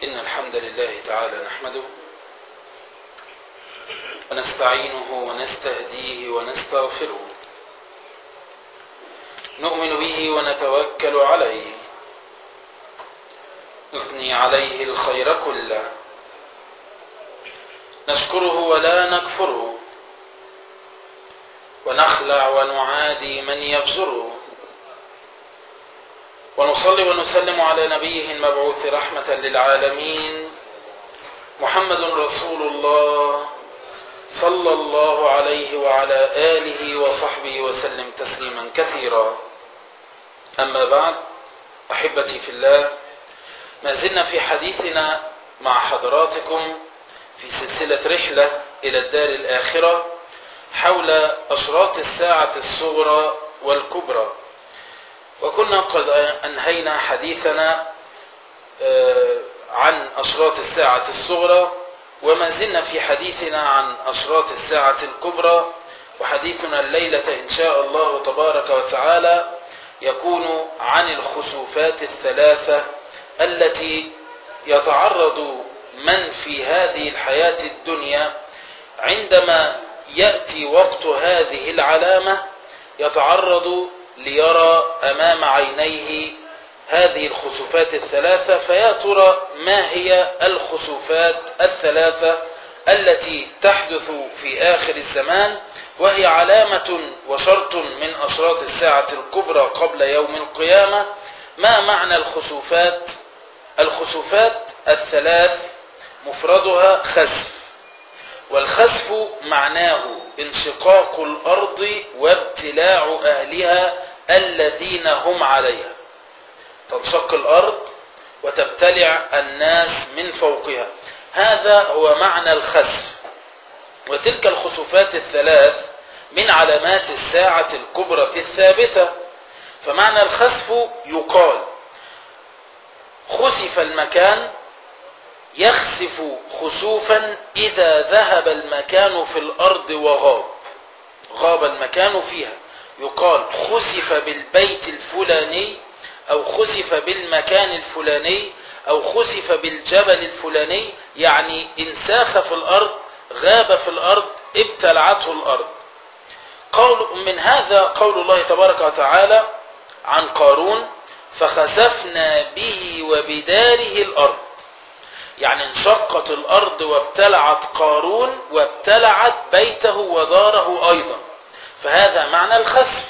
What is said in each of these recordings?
إن الحمد لله تعالى نحمده ونستعينه ونستهديه ونستغفره نؤمن به ونتوكل عليه نثني عليه الخير كله نشكره ولا نكفره ونخلع ونعادي من يفجره ونصلي ونسلم على نبيه المبعوث رحمة للعالمين محمد رسول الله صلى الله عليه وعلى آله وصحبه وسلم تسليما كثيرا أما بعد أحبتي في الله ما زلنا في حديثنا مع حضراتكم في سلسلة رحلة إلى الدار الآخرة حول أشراط الساعة الصغرى والكبرى وكنا قد أنهينا حديثنا عن أشراط الساعة الصغرى وما زلنا في حديثنا عن أشراط الساعة الكبرى وحديثنا الليلة إن شاء الله تبارك وتعالى يكون عن الخسوفات الثلاثة التي يتعرض من في هذه الحياة الدنيا عندما يأتي وقت هذه العلامة يتعرض ليرى أمام عينيه هذه الخسوفات الثلاثة فيا ترى ما هي الخسوفات الثلاثة التي تحدث في آخر الزمان وهي علامة وشرط من أشراط الساعة الكبرى قبل يوم القيامة ما معنى الخسوفات الخسوفات الثلاث مفردها خسف والخسف معناه انشقاق الأرض وابتلاع أهلها الذين هم عليها تنشق الأرض وتبتلع الناس من فوقها هذا هو معنى الخسف وتلك الخسوفات الثلاث من علامات الساعة الكبرى الثابتة فمعنى الخسف يقال خسف المكان يخسف خسوفا إذا ذهب المكان في الأرض وغاب غاب المكان فيها يقال خسف بالبيت الفلاني أو خسف بالمكان الفلاني أو خسف بالجبل الفلاني يعني انساخ في الأرض غاب في الأرض ابتلعته الأرض قول من هذا قول الله تبارك وتعالى عن قارون فخسفنا به وبداره الأرض يعني انشقت الأرض وابتلعت قارون وابتلعت بيته وداره أيضا فهذا معنى الخسف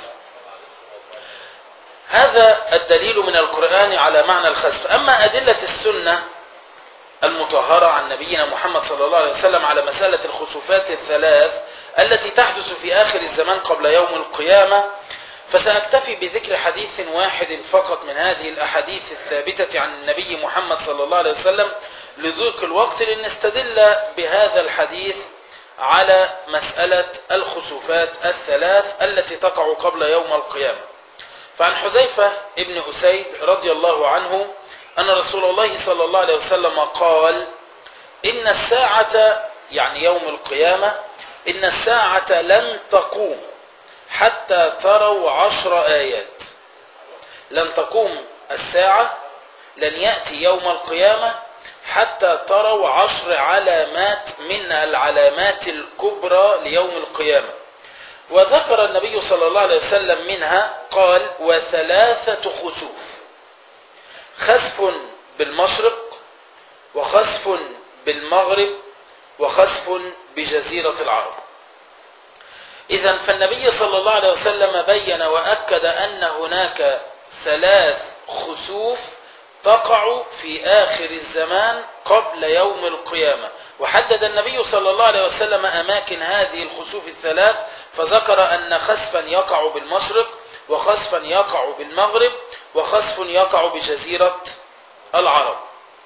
هذا الدليل من القرآن على معنى الخسف أما أدلة السنة المطهرة عن نبينا محمد صلى الله عليه وسلم على مسألة الخسوفات الثلاث التي تحدث في آخر الزمان قبل يوم القيامة فسأكتفي بذكر حديث واحد فقط من هذه الأحاديث الثابتة عن النبي محمد صلى الله عليه وسلم لذوق الوقت لنستدل بهذا الحديث على مسألة الخسوفات الثلاث التي تقع قبل يوم القيامة فعن حذيفة ابن أسيد رضي الله عنه أن رسول الله صلى الله عليه وسلم قال إن الساعة يعني يوم القيامة إن الساعة لن تقوم حتى تروا عشر آيات لن تقوم الساعة لن يأتي يوم القيامة حتى تروا عشر علامات من العلامات الكبرى ليوم القيامة وذكر النبي صلى الله عليه وسلم منها قال وثلاثة خسوف خسف بالمشرق وخسف بالمغرب وخسف بجزيرة العرب إذا فالنبي صلى الله عليه وسلم بين وأكد أن هناك ثلاث خسوف تقع في آخر الزمان قبل يوم القيامة وحدد النبي صلى الله عليه وسلم أماكن هذه الخسوف الثلاث فذكر أن خسفا يقع بالمشرق وخسفا يقع بالمغرب وخسف يقع بجزيرة العرب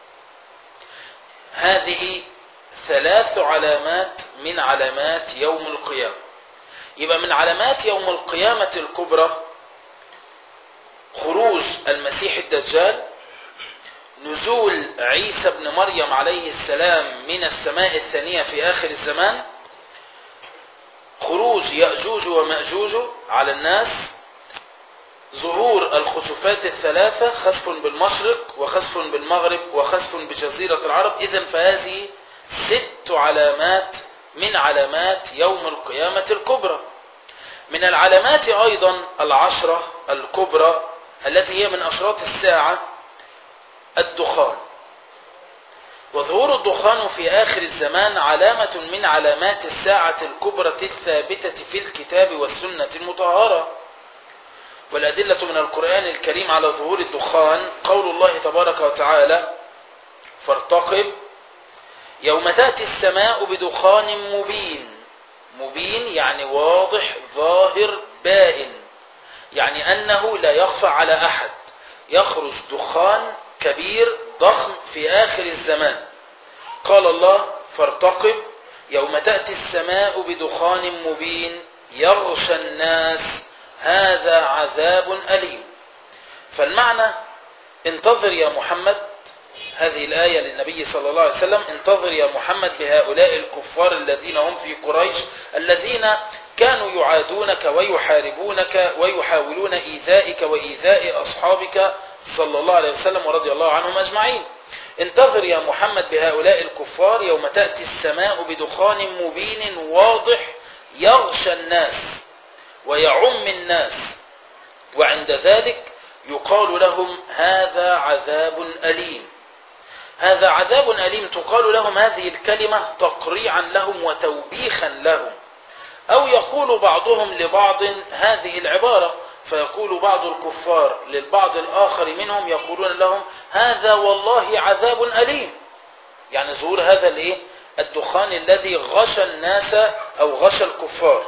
هذه ثلاث علامات من علامات يوم القيامة يبقى من علامات يوم القيامة الكبرى خروج المسيح الدجال نزول عيسى بن مريم عليه السلام من السماء الثانية في آخر الزمان خروج يأجوج ومأجوج على الناس ظهور الخسوفات الثلاثة خسف بالمشرق وخسف بالمغرب وخسف بجزيرة العرب إذا فهذه ست علامات من علامات يوم القيامة الكبرى من العلامات أيضا العشرة الكبرى التي هي من أشراط الساعة الدخان وظهور الدخان في آخر الزمان علامة من علامات الساعة الكبرى الثابتة في الكتاب والسنة المطهرة والأدلة من القرآن الكريم على ظهور الدخان قول الله تبارك وتعالى فارتقب يوم تأتي السماء بدخان مبين مبين يعني واضح ظاهر بائن يعني أنه لا يخفى على أحد يخرج دخان كبير ضخم في آخر الزمان قال الله فارتقب يوم تأتي السماء بدخان مبين يغشى الناس هذا عذاب أليم فالمعنى انتظر يا محمد هذه الآية للنبي صلى الله عليه وسلم انتظر يا محمد بهؤلاء الكفار الذين هم في قريش الذين كانوا يعادونك ويحاربونك ويحاولون إيذائك وإيذاء أصحابك صلى الله عليه وسلم ورضي الله عنهم أجمعين انتظر يا محمد بهؤلاء الكفار يوم تأتي السماء بدخان مبين واضح يغشى الناس ويعم الناس وعند ذلك يقال لهم هذا عذاب أليم هذا عذاب أليم تقال لهم هذه الكلمة تقريعا لهم وتوبيخا لهم أو يقول بعضهم لبعض هذه العبارة فيقول بعض الكفار للبعض الآخر منهم يقولون لهم هذا والله عذاب أليم يعني ظهور هذا الايه الدخان الذي غشى الناس أو غشى الكفار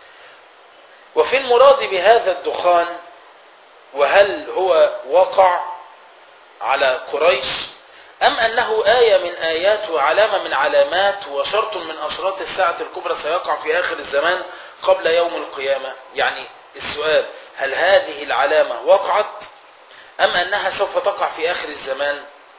وفي المراد بهذا الدخان وهل هو وقع على قريش أم أنه آية من آيات وعلامة من علامات وشرط من أشراط الساعة الكبرى سيقع في آخر الزمان قبل يوم القيامة يعني السؤال هل هذه العلامة وقعت أم أنها سوف تقع في آخر الزمان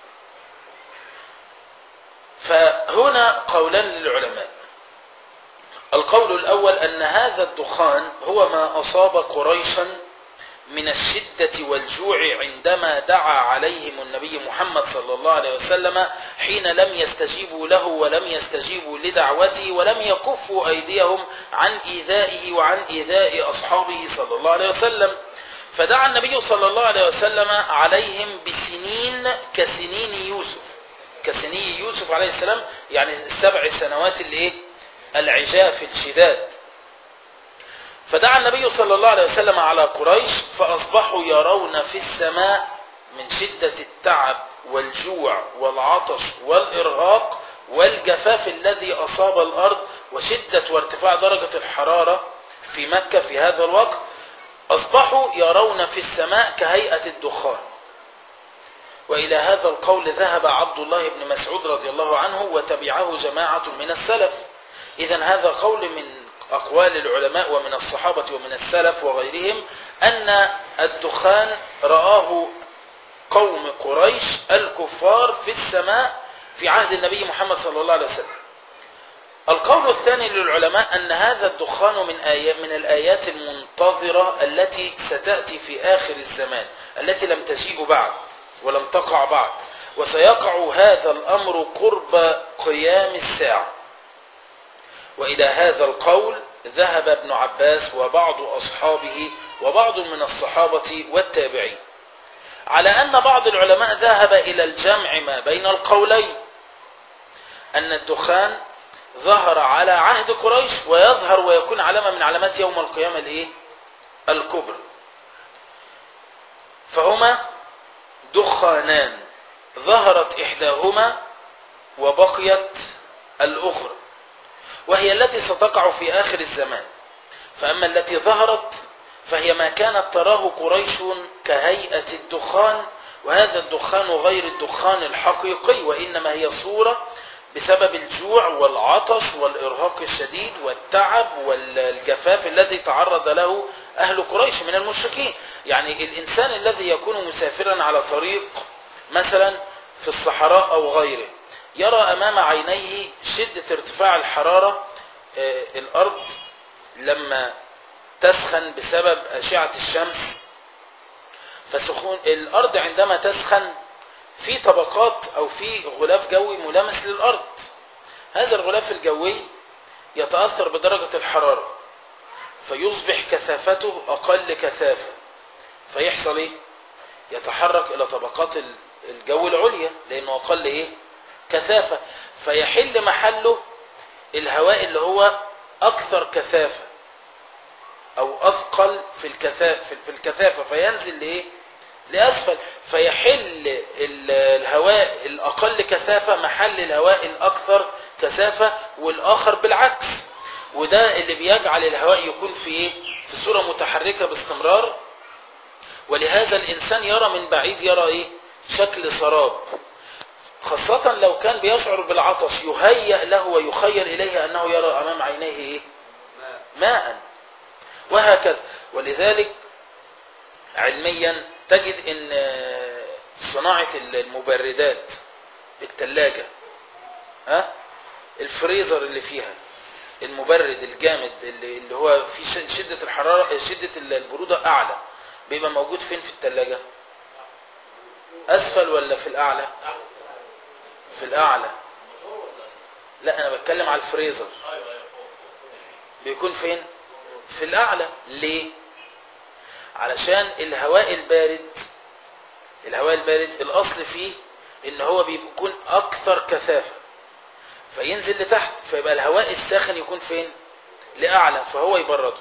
فهنا قولان للعلماء القول الأول أن هذا الدخان هو ما أصاب قريشا من الشدة والجوع عندما دعا عليهم النبي محمد صلى الله عليه وسلم حين لم يستجيبوا له ولم يستجيبوا لدعوته ولم يكفوا أيديهم عن إيذائه وعن إيذاء أصحابه صلى الله عليه وسلم فدعا النبي صلى الله عليه وسلم عليهم بسنين كسنين يوسف كسنين يوسف عليه السلام يعني السبع سنوات اللي ايه العجاف الشداد فدعا النبي صلى الله عليه وسلم على قريش فأصبحوا يرون في السماء من شدة التعب والجوع والعطش والإرهاق والجفاف الذي أصاب الأرض وشدة وارتفاع درجة الحرارة في مكة في هذا الوقت أصبحوا يرون في السماء كهيئة الدخان وإلى هذا القول ذهب عبد الله بن مسعود رضي الله عنه وتبعه جماعة من السلف إذا هذا قول من أقوال العلماء ومن الصحابة ومن السلف وغيرهم أن الدخان رآه قوم قريش الكفار في السماء في عهد النبي محمد صلى الله عليه وسلم القول الثاني للعلماء أن هذا الدخان من, آيات من الآيات المنتظرة التي ستأتي في آخر الزمان التي لم تجيء بعد ولم تقع بعد وسيقع هذا الأمر قرب قيام الساعة وإلى هذا القول ذهب ابن عباس وبعض أصحابه وبعض من الصحابة والتابعين على أن بعض العلماء ذهب إلى الجمع ما بين القولين أن الدخان ظهر على عهد قريش ويظهر ويكون علامة من علامات يوم القيامة الإيه؟ الكبرى فهما دخانان ظهرت إحداهما وبقيت الأخرى وهي التي ستقع في آخر الزمان فأما التي ظهرت فهي ما كانت تراه قريش كهيئة الدخان وهذا الدخان غير الدخان الحقيقي وإنما هي صورة بسبب الجوع والعطش والإرهاق الشديد والتعب والجفاف الذي تعرض له أهل قريش من المشركين يعني الإنسان الذي يكون مسافرا على طريق مثلا في الصحراء أو غيره يرى أمام عينيه شدة ارتفاع الحرارة الأرض لما تسخن بسبب أشعة الشمس فسخون الأرض عندما تسخن في طبقات أو في غلاف جوي ملامس للأرض هذا الغلاف الجوي يتأثر بدرجة الحرارة فيصبح كثافته أقل كثافة فيحصل إيه؟ يتحرك إلى طبقات الجو العليا لأنه أقل إيه؟ كثافة فيحل محله الهواء اللي هو أكثر كثافة أو أثقل في الكثافة, في الكثافة فينزل لإيه؟ لأسفل فيحل الهواء الأقل كثافة محل الهواء الأكثر كثافة والآخر بالعكس وده اللي بيجعل الهواء يكون في إيه؟ في صورة متحركة باستمرار ولهذا الإنسان يرى من بعيد يرى إيه؟ شكل سراب خاصة لو كان بيشعر بالعطش يهيأ له ويخيل إليه أنه يرى أمام عينيه إيه؟ ماء وهكذا ولذلك علميا تجد ان صناعة المبردات التلاجة ها الفريزر اللي فيها المبرد الجامد اللي, اللي هو في شدة الحرارة شدة البرودة اعلى بيبقى موجود فين في التلاجة اسفل ولا في الاعلى في الاعلى لا انا بتكلم على الفريزر بيكون فين في الاعلى ليه علشان الهواء البارد الهواء البارد الاصل فيه ان هو بيكون اكثر كثافة فينزل لتحت فيبقى الهواء الساخن يكون فين لاعلى فهو يبرده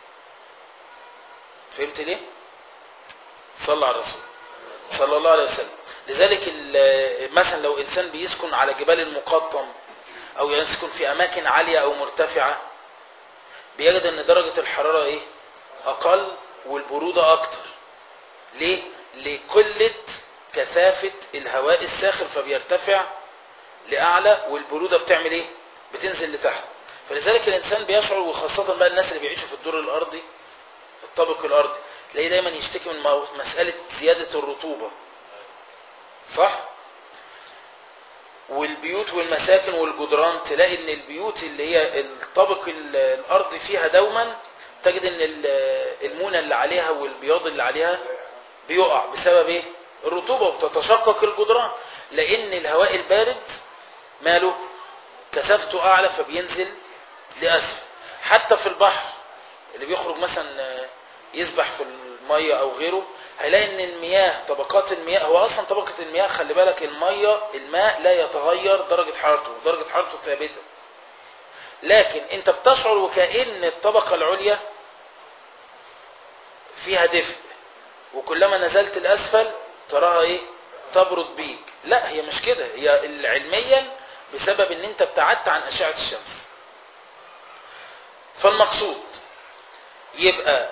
فهمت ليه صلى على الرسول صلى الله عليه وسلم لذلك مثلا لو انسان بيسكن على جبال المقطم او يسكن في اماكن عالية او مرتفعة بيجد ان درجة الحرارة ايه اقل والبرودة اكتر ليه لقلة كثافة الهواء الساخن فبيرتفع لاعلى والبرودة بتعمل ايه بتنزل لتحت فلذلك الانسان بيشعر وخاصة بقى الناس اللي بيعيشوا في الدور الارضي الطابق الارضي تلاقيه دايما يشتكي من مسألة زيادة الرطوبة صح والبيوت والمساكن والجدران تلاقي ان البيوت اللي هي الطابق الارضي فيها دوما تجد ان المونة اللي عليها والبياض اللي عليها بيقع بسبب ايه الرطوبة وبتتشقق الجدران لان الهواء البارد ماله كثافته اعلى فبينزل لاسفل حتى في البحر اللي بيخرج مثلا يسبح في المية او غيره هيلاقي ان المياه طبقات المياه هو اصلا طبقة المياه خلي بالك المية الماء لا يتغير درجة حرارته درجة حرارته ثابتة لكن انت بتشعر وكأن الطبقة العليا فيها دفء وكلما نزلت الاسفل تراها ايه تبرد بيك لا هي مش كده هي علميا بسبب ان انت ابتعدت عن اشعة الشمس فالمقصود يبقى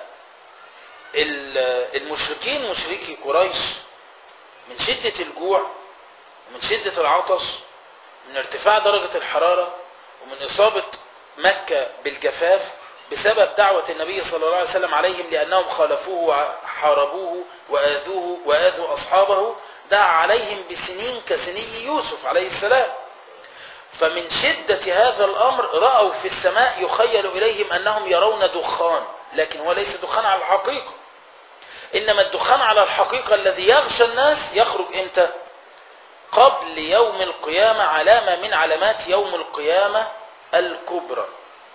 المشركين مشركي قريش من شدة الجوع ومن شدة العطش من ارتفاع درجة الحرارة ومن إصابة مكة بالجفاف بسبب دعوة النبي صلى الله عليه وسلم عليهم لأنهم خالفوه وحاربوه وآذوه وآذوا أصحابه دعا عليهم بسنين كسني يوسف عليه السلام فمن شدة هذا الأمر رأوا في السماء يخيل إليهم أنهم يرون دخان لكن هو ليس دخان على الحقيقة إنما الدخان على الحقيقة الذي يغشى الناس يخرج إمتى قبل يوم القيامة علامة من علامات يوم القيامة الكبرى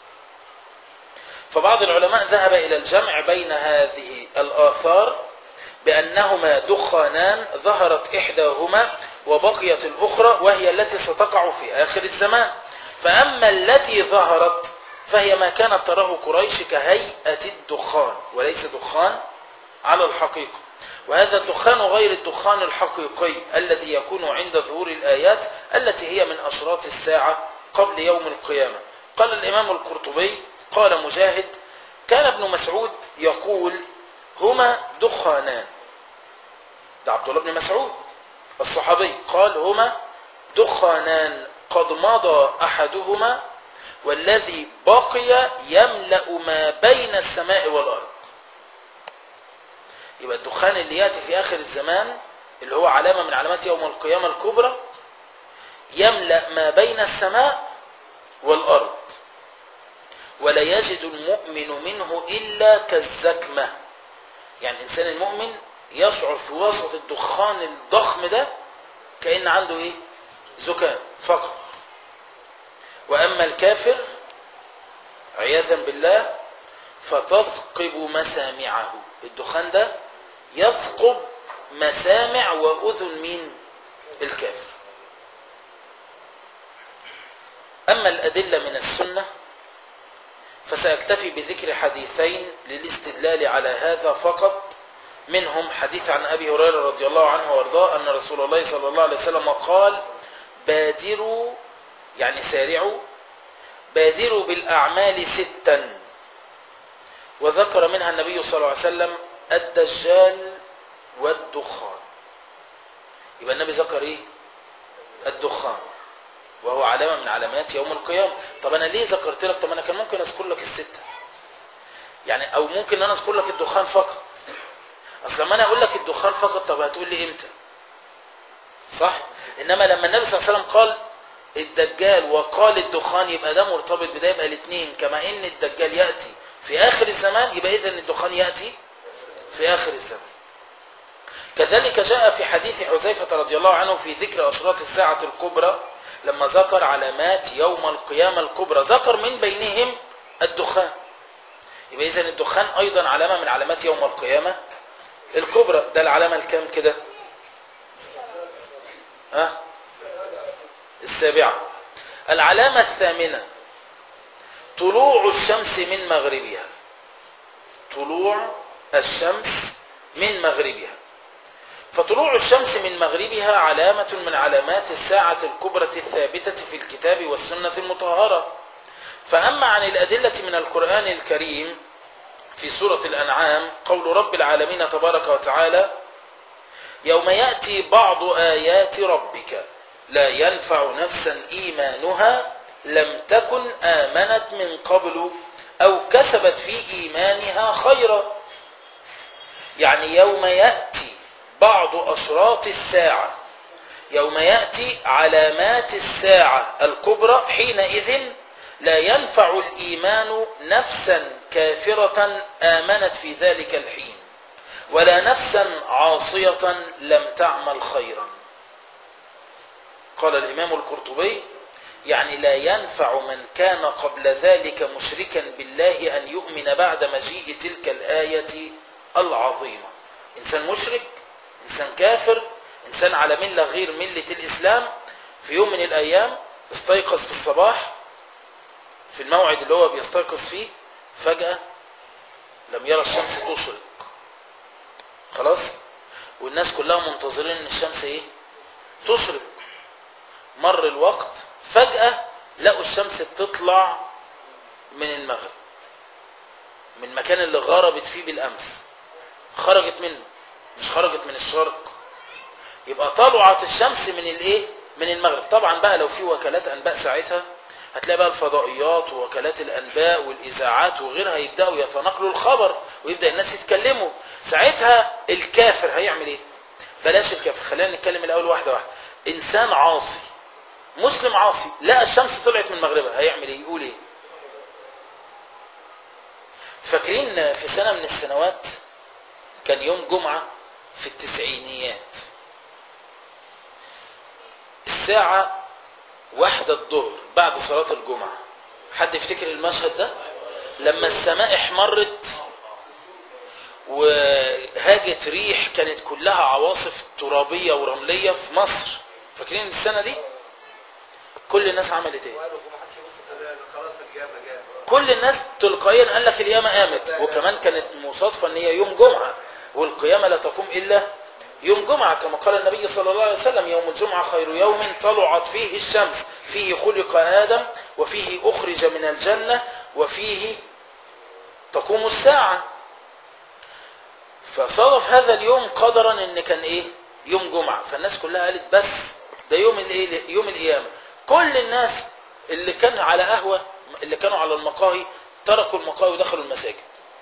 فبعض العلماء ذهب إلى الجمع بين هذه الآثار بأنهما دخانان ظهرت إحداهما وبقيت الأخرى وهي التي ستقع في آخر الزمان فأما التي ظهرت فهي ما كانت تراه قريش كهيئة الدخان وليس دخان على الحقيقة وهذا الدخان غير الدخان الحقيقي الذي يكون عند ظهور الآيات التي هي من أشراط الساعة قبل يوم القيامة قال الإمام القرطبي قال مجاهد كان ابن مسعود يقول هما دخانان ده عبد الله بن مسعود الصحابي قال هما دخانان قد مضى أحدهما والذي بقي يملأ ما بين السماء والأرض يبقى الدخان اللي يأتي في آخر الزمان اللي هو علامة من علامات يوم القيامة الكبرى يملأ ما بين السماء والأرض ولا يجد المؤمن منه إلا كالزكمة يعني الإنسان المؤمن يشعر في وسط الدخان الضخم ده كأن عنده ايه زكام فقط وأما الكافر عياذا بالله فتثقب مسامعه الدخان ده يثقب مسامع وأذن مين الكافر أما الأدلة من السنة فسأكتفي بذكر حديثين للاستدلال على هذا فقط منهم حديث عن أبي هريرة رضي الله عنه وارضاه أن رسول الله صلى الله عليه وسلم قال بادروا يعني سارعوا بادروا بالأعمال ستا وذكر منها النبي صلى الله عليه وسلم الدجال والدخان يبقى النبي ذكر ايه الدخان وهو علامة من علامات يوم القيامة طب انا ليه ذكرت لك طب انا كان ممكن اذكر لك الستة يعني او ممكن ان انا اذكر لك الدخان فقط اصل لما انا اقول لك الدخان فقط طب هتقول لي امتى صح انما لما النبي صلى الله عليه وسلم قال الدجال وقال الدخان يبقى ده مرتبط بده يبقى الاثنين كما ان الدجال ياتي في اخر الزمان يبقى اذا الدخان ياتي في اخر الزمان كذلك جاء في حديث حذيفة رضي الله عنه في ذكر أشراط الساعة الكبرى لما ذكر علامات يوم القيامة الكبرى ذكر من بينهم الدخان يبقى إذن الدخان أيضا علامة من علامات يوم القيامة الكبرى ده العلامة الكام كده ها السابعة العلامة الثامنة طلوع الشمس من مغربها طلوع الشمس من مغربها فطلوع الشمس من مغربها علامة من علامات الساعة الكبرى الثابتة في الكتاب والسنة المطهرة فأما عن الأدلة من القرآن الكريم في سورة الأنعام قول رب العالمين تبارك وتعالى يوم يأتي بعض آيات ربك لا ينفع نفسا إيمانها لم تكن آمنت من قبل أو كسبت في إيمانها خيرا يعني يوم يأتي بعض أشراط الساعة يوم يأتي علامات الساعة الكبرى حينئذ لا ينفع الإيمان نفسا كافرة آمنت في ذلك الحين ولا نفسا عاصية لم تعمل خيرا قال الإمام القرطبي يعني لا ينفع من كان قبل ذلك مشركا بالله أن يؤمن بعد مجيء تلك الآية العظيمة إنسان مشرك إنسان كافر إنسان على ملة غير ملة الإسلام في يوم من الأيام استيقظ في الصباح في الموعد اللي هو بيستيقظ فيه فجأة لم يرى الشمس تشرق خلاص والناس كلها منتظرين ان الشمس ايه تشرق مر الوقت فجأة لقوا الشمس بتطلع من المغرب من المكان اللي غربت فيه بالامس خرجت منه مش خرجت من الشرق يبقى طلعت الشمس من الايه من المغرب طبعا بقى لو في وكالات انباء ساعتها هتلاقي بقى الفضائيات ووكالات الانباء والاذاعات وغيرها يبداوا يتناقلوا الخبر ويبدا الناس يتكلموا ساعتها الكافر هيعمل ايه بلاش الكافر خلينا نتكلم الاول واحده واحده انسان عاصي مسلم عاصي لقى الشمس طلعت من مغربها هيعمل ايه يقول ايه فاكرين في سنه من السنوات كان يوم جمعه في التسعينيات الساعه واحدة الظهر بعد صلاة الجمعة حد يفتكر المشهد ده لما السماء احمرت وهاجت ريح كانت كلها عواصف ترابية ورملية في مصر فاكرين السنة دي كل الناس عملت ايه كل الناس تلقائيا قال لك القيامة قامت وكمان كانت مصادفة ان هي يوم جمعة والقيامة لا تقوم الا يوم جمعة كما قال النبي صلى الله عليه وسلم يوم الجمعة خير يوم طلعت فيه الشمس فيه خلق آدم وفيه أخرج من الجنة وفيه تقوم الساعة فصادف هذا اليوم قدرا ان كان ايه يوم جمعة فالناس كلها قالت بس ده يوم الايه يوم القيامة كل الناس اللي كان على قهوة اللي كانوا على المقاهي تركوا المقاهي ودخلوا المساجد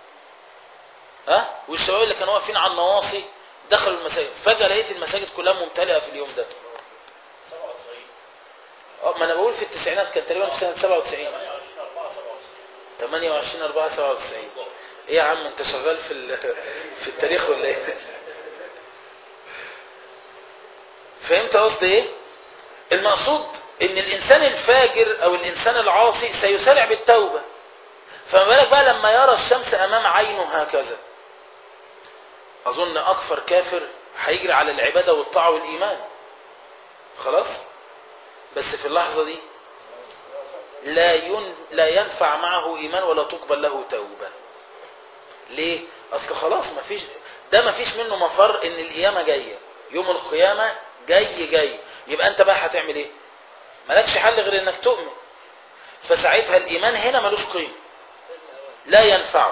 ها والشباب اللي كانوا واقفين على النواصي دخلوا المساجد فجأة لقيت المساجد كلها ممتلئة في اليوم ده اه ما انا بقول في التسعينات كان تقريبا في سنة 97 28 4 97 ايه يا عم انت شغال في في التاريخ ولا ايه فهمت قصدي ايه المقصود ان الانسان الفاجر او الانسان العاصي سيسارع بالتوبة فما بالك بقى لما يرى الشمس امام عينه هكذا اظن اكفر كافر هيجري على العبادة والطاعة والايمان خلاص بس في اللحظة دي لا ين... لا ينفع معه ايمان ولا تقبل له توبة ليه اصل خلاص ما فيش ده ما فيش منه مفر ان القيامة جاية يوم القيامة جاي جاي يبقى انت بقى هتعمل ايه مالكش حل غير انك تؤمن فساعتها الايمان هنا ملوش قيمة لا ينفعه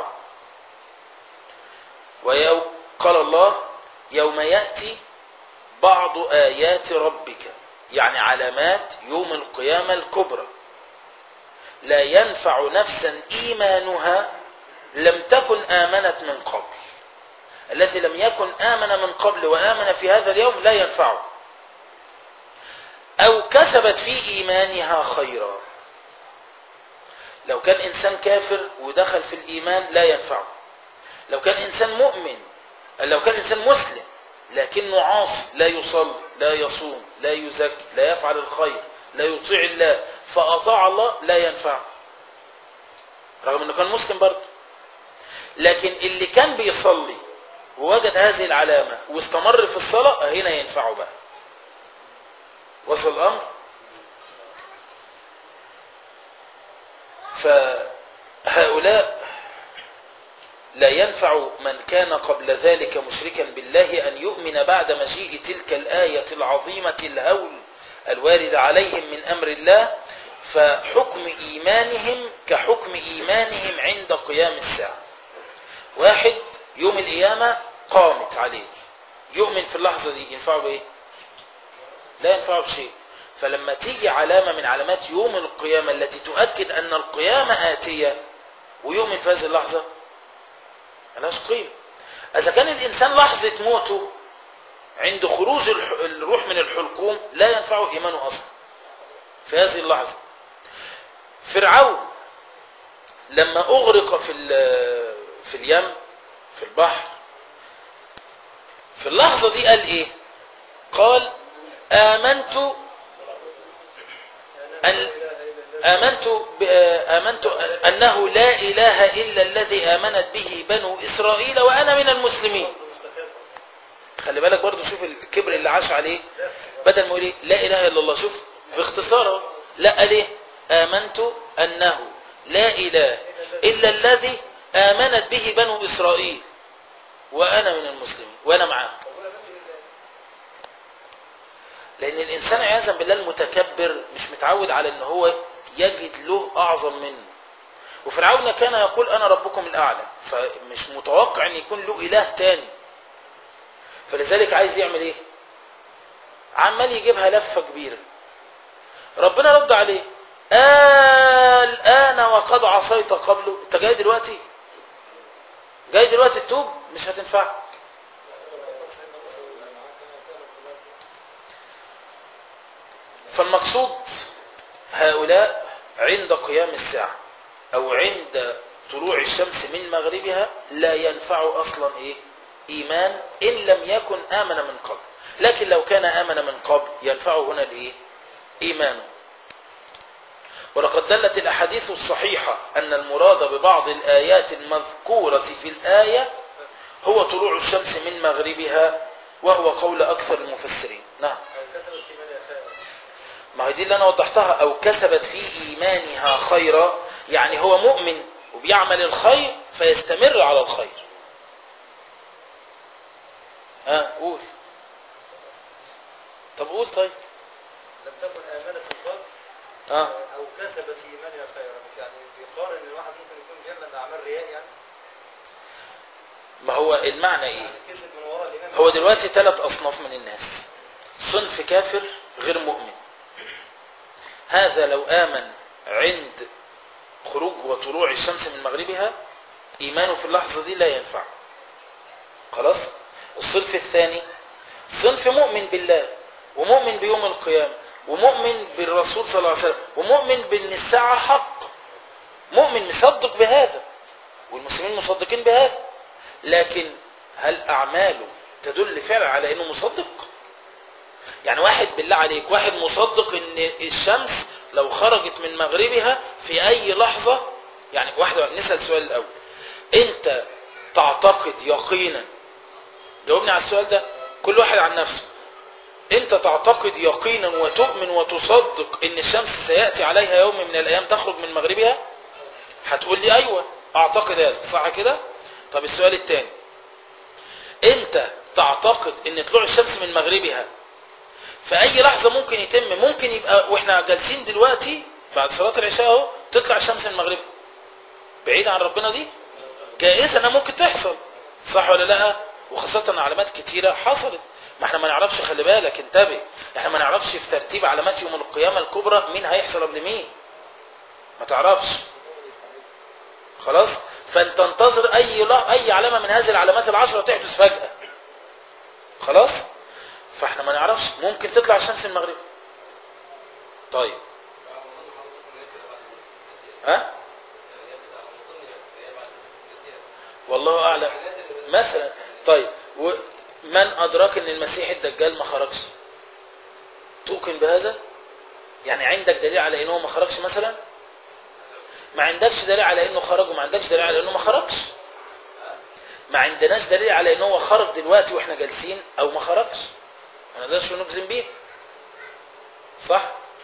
ويو قال الله يوم يأتي بعض آيات ربك يعني علامات يوم القيامة الكبرى لا ينفع نفسا إيمانها لم تكن آمنت من قبل الذي لم يكن آمن من قبل وآمن في هذا اليوم لا ينفعه أو كسبت في إيمانها خيرا لو كان إنسان كافر ودخل في الإيمان لا ينفعه لو كان إنسان مؤمن لو كان إنسان مسلم لكنه عاصي لا يصلي لا يصوم لا يزكي لا يفعل الخير لا يطيع الله فأطاع الله لا ينفعه رغم أنه كان مسلم برضه لكن اللي كان بيصلي ووجد هذه العلامة واستمر في الصلاة هنا ينفعه بقى وصل الأمر فهؤلاء لا ينفع من كان قبل ذلك مشركا بالله أن يؤمن بعد مجيء تلك الآية العظيمة الهول الوارد عليهم من أمر الله فحكم إيمانهم كحكم إيمانهم عند قيام الساعة واحد يوم القيامة قامت عليه يؤمن في اللحظة دي ينفعه بإيه لا ينفعه بشيء فلما تيجي علامة من علامات يوم القيامة التي تؤكد أن القيامة آتية ويؤمن في هذه اللحظة ملهاش قيمة إذا كان الإنسان لحظة موته عند خروج الروح من الحلقوم لا ينفعه إيمانه أصلا في هذه اللحظة فرعون لما أغرق في في اليم في البحر في اللحظة دي قال إيه قال آمنت أن آمنت آمنت أنه لا إله إلا الذي آمنت به بنو إسرائيل وأنا من المسلمين خلي بالك برضو شوف الكبر اللي عاش عليه بدل ما يقول ايه لا إله إلا الله شوف باختصاره لا قال ايه آمنت أنه لا إله إلا الذي آمنت به بنو إسرائيل وأنا من المسلمين وأنا معاه لأن الإنسان عياذا بالله المتكبر مش متعود على أن هو يجد له أعظم منه وفرعون كان يقول أنا ربكم الأعلى فمش متوقع أن يكون له إله تاني فلذلك عايز يعمل إيه عمال يجيبها لفة كبيرة ربنا رد عليه الآن وقد عصيت قبله انت جاي دلوقتي جاي دلوقتي تتوب مش هتنفعك فالمقصود هؤلاء عند قيام الساعة أو عند طلوع الشمس من مغربها لا ينفع أصلا إيه؟ إيمان إن لم يكن آمن من قبل لكن لو كان آمن من قبل ينفعه هنا الإيه؟ إيمانه ولقد دلت الأحاديث الصحيحة أن المراد ببعض الآيات المذكورة في الآية هو طلوع الشمس من مغربها وهو قول أكثر المفسرين نعم ما هي دي اللي أنا وضحتها أو كسبت في إيمانها خيرا يعني هو مؤمن وبيعمل الخير فيستمر على الخير ها آه قول طب قول طيب لم تكن آمنة القلب اه أو كسب في إيمانها خيرا مش يعني بيقارن إن الواحد ممكن يكون بيعمل أعمال رياء يعني ما هو المعنى ايه يعني كسب من وراء الإيمان هو دلوقتي ثلاث أصناف من الناس صنف كافر غير مؤمن هذا لو آمن عند خروج وطلوع الشمس من مغربها إيمانه في اللحظة دي لا ينفع خلاص الصنف الثاني صنف مؤمن بالله ومؤمن بيوم القيامة ومؤمن بالرسول صلى الله عليه وسلم ومؤمن بأن الساعة حق مؤمن مصدق بهذا والمسلمين مصدقين بهذا لكن هل أعماله تدل فعلا على أنه مصدق يعني واحد بالله عليك واحد مصدق ان الشمس لو خرجت من مغربها في اي لحظة يعني واحدة نسأل السؤال الاول انت تعتقد يقينا جاوبني على السؤال ده كل واحد عن نفسه انت تعتقد يقينا وتؤمن وتصدق ان الشمس سيأتي عليها يوم من الايام تخرج من مغربها هتقول لي ايوه اعتقد هذا صح كده طب السؤال الثاني انت تعتقد ان طلوع الشمس من مغربها في اي لحظة ممكن يتم ممكن يبقى واحنا جالسين دلوقتي بعد صلاة العشاء اهو تطلع الشمس من مغربها بعيد عن ربنا دي جائزة انها ممكن تحصل صح ولا لا وخاصة علامات كتيرة حصلت ما احنا ما نعرفش خلي بالك انتبه احنا ما نعرفش في ترتيب علامات يوم القيامة الكبرى مين هيحصل قبل مين ما تعرفش خلاص فانت انتظر اي لا اي علامة من هذه العلامات العشرة تحدث فجأة خلاص فاحنا ما نعرفش ممكن تطلع الشمس المغرب طيب ها والله اعلم مثلا طيب من ادرك ان المسيح الدجال ما خرجش توقن بهذا يعني عندك دليل على انه ما خرجش مثلا ما عندكش دليل على انه خرج وما عندكش دليل على انه ما خرجش ما عندناش دليل على انه هو خرج دلوقتي واحنا جالسين او ما خرجش ما نقدرش نجزم بيه صح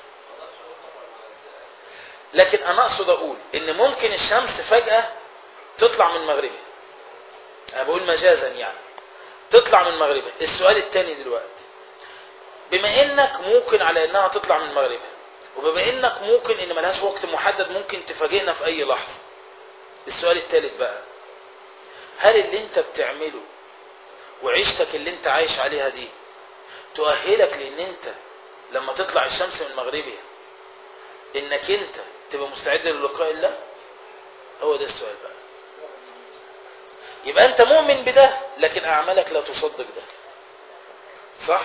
لكن انا اقصد اقول ان ممكن الشمس فجأة تطلع من مغربها انا بقول مجازا يعني تطلع من مغربها السؤال الثاني دلوقتي بما انك ممكن على انها تطلع من مغربها وبما انك ممكن ان ملهاش وقت محدد ممكن تفاجئنا في اي لحظة السؤال الثالث بقى هل اللي انت بتعمله وعيشتك اللي انت عايش عليها دي تؤهلك لان انت لما تطلع الشمس من مغربها انك انت تبقى مستعد للقاء الله هو ده السؤال بقى يبقى انت مؤمن بده لكن اعمالك لا تصدق ده صح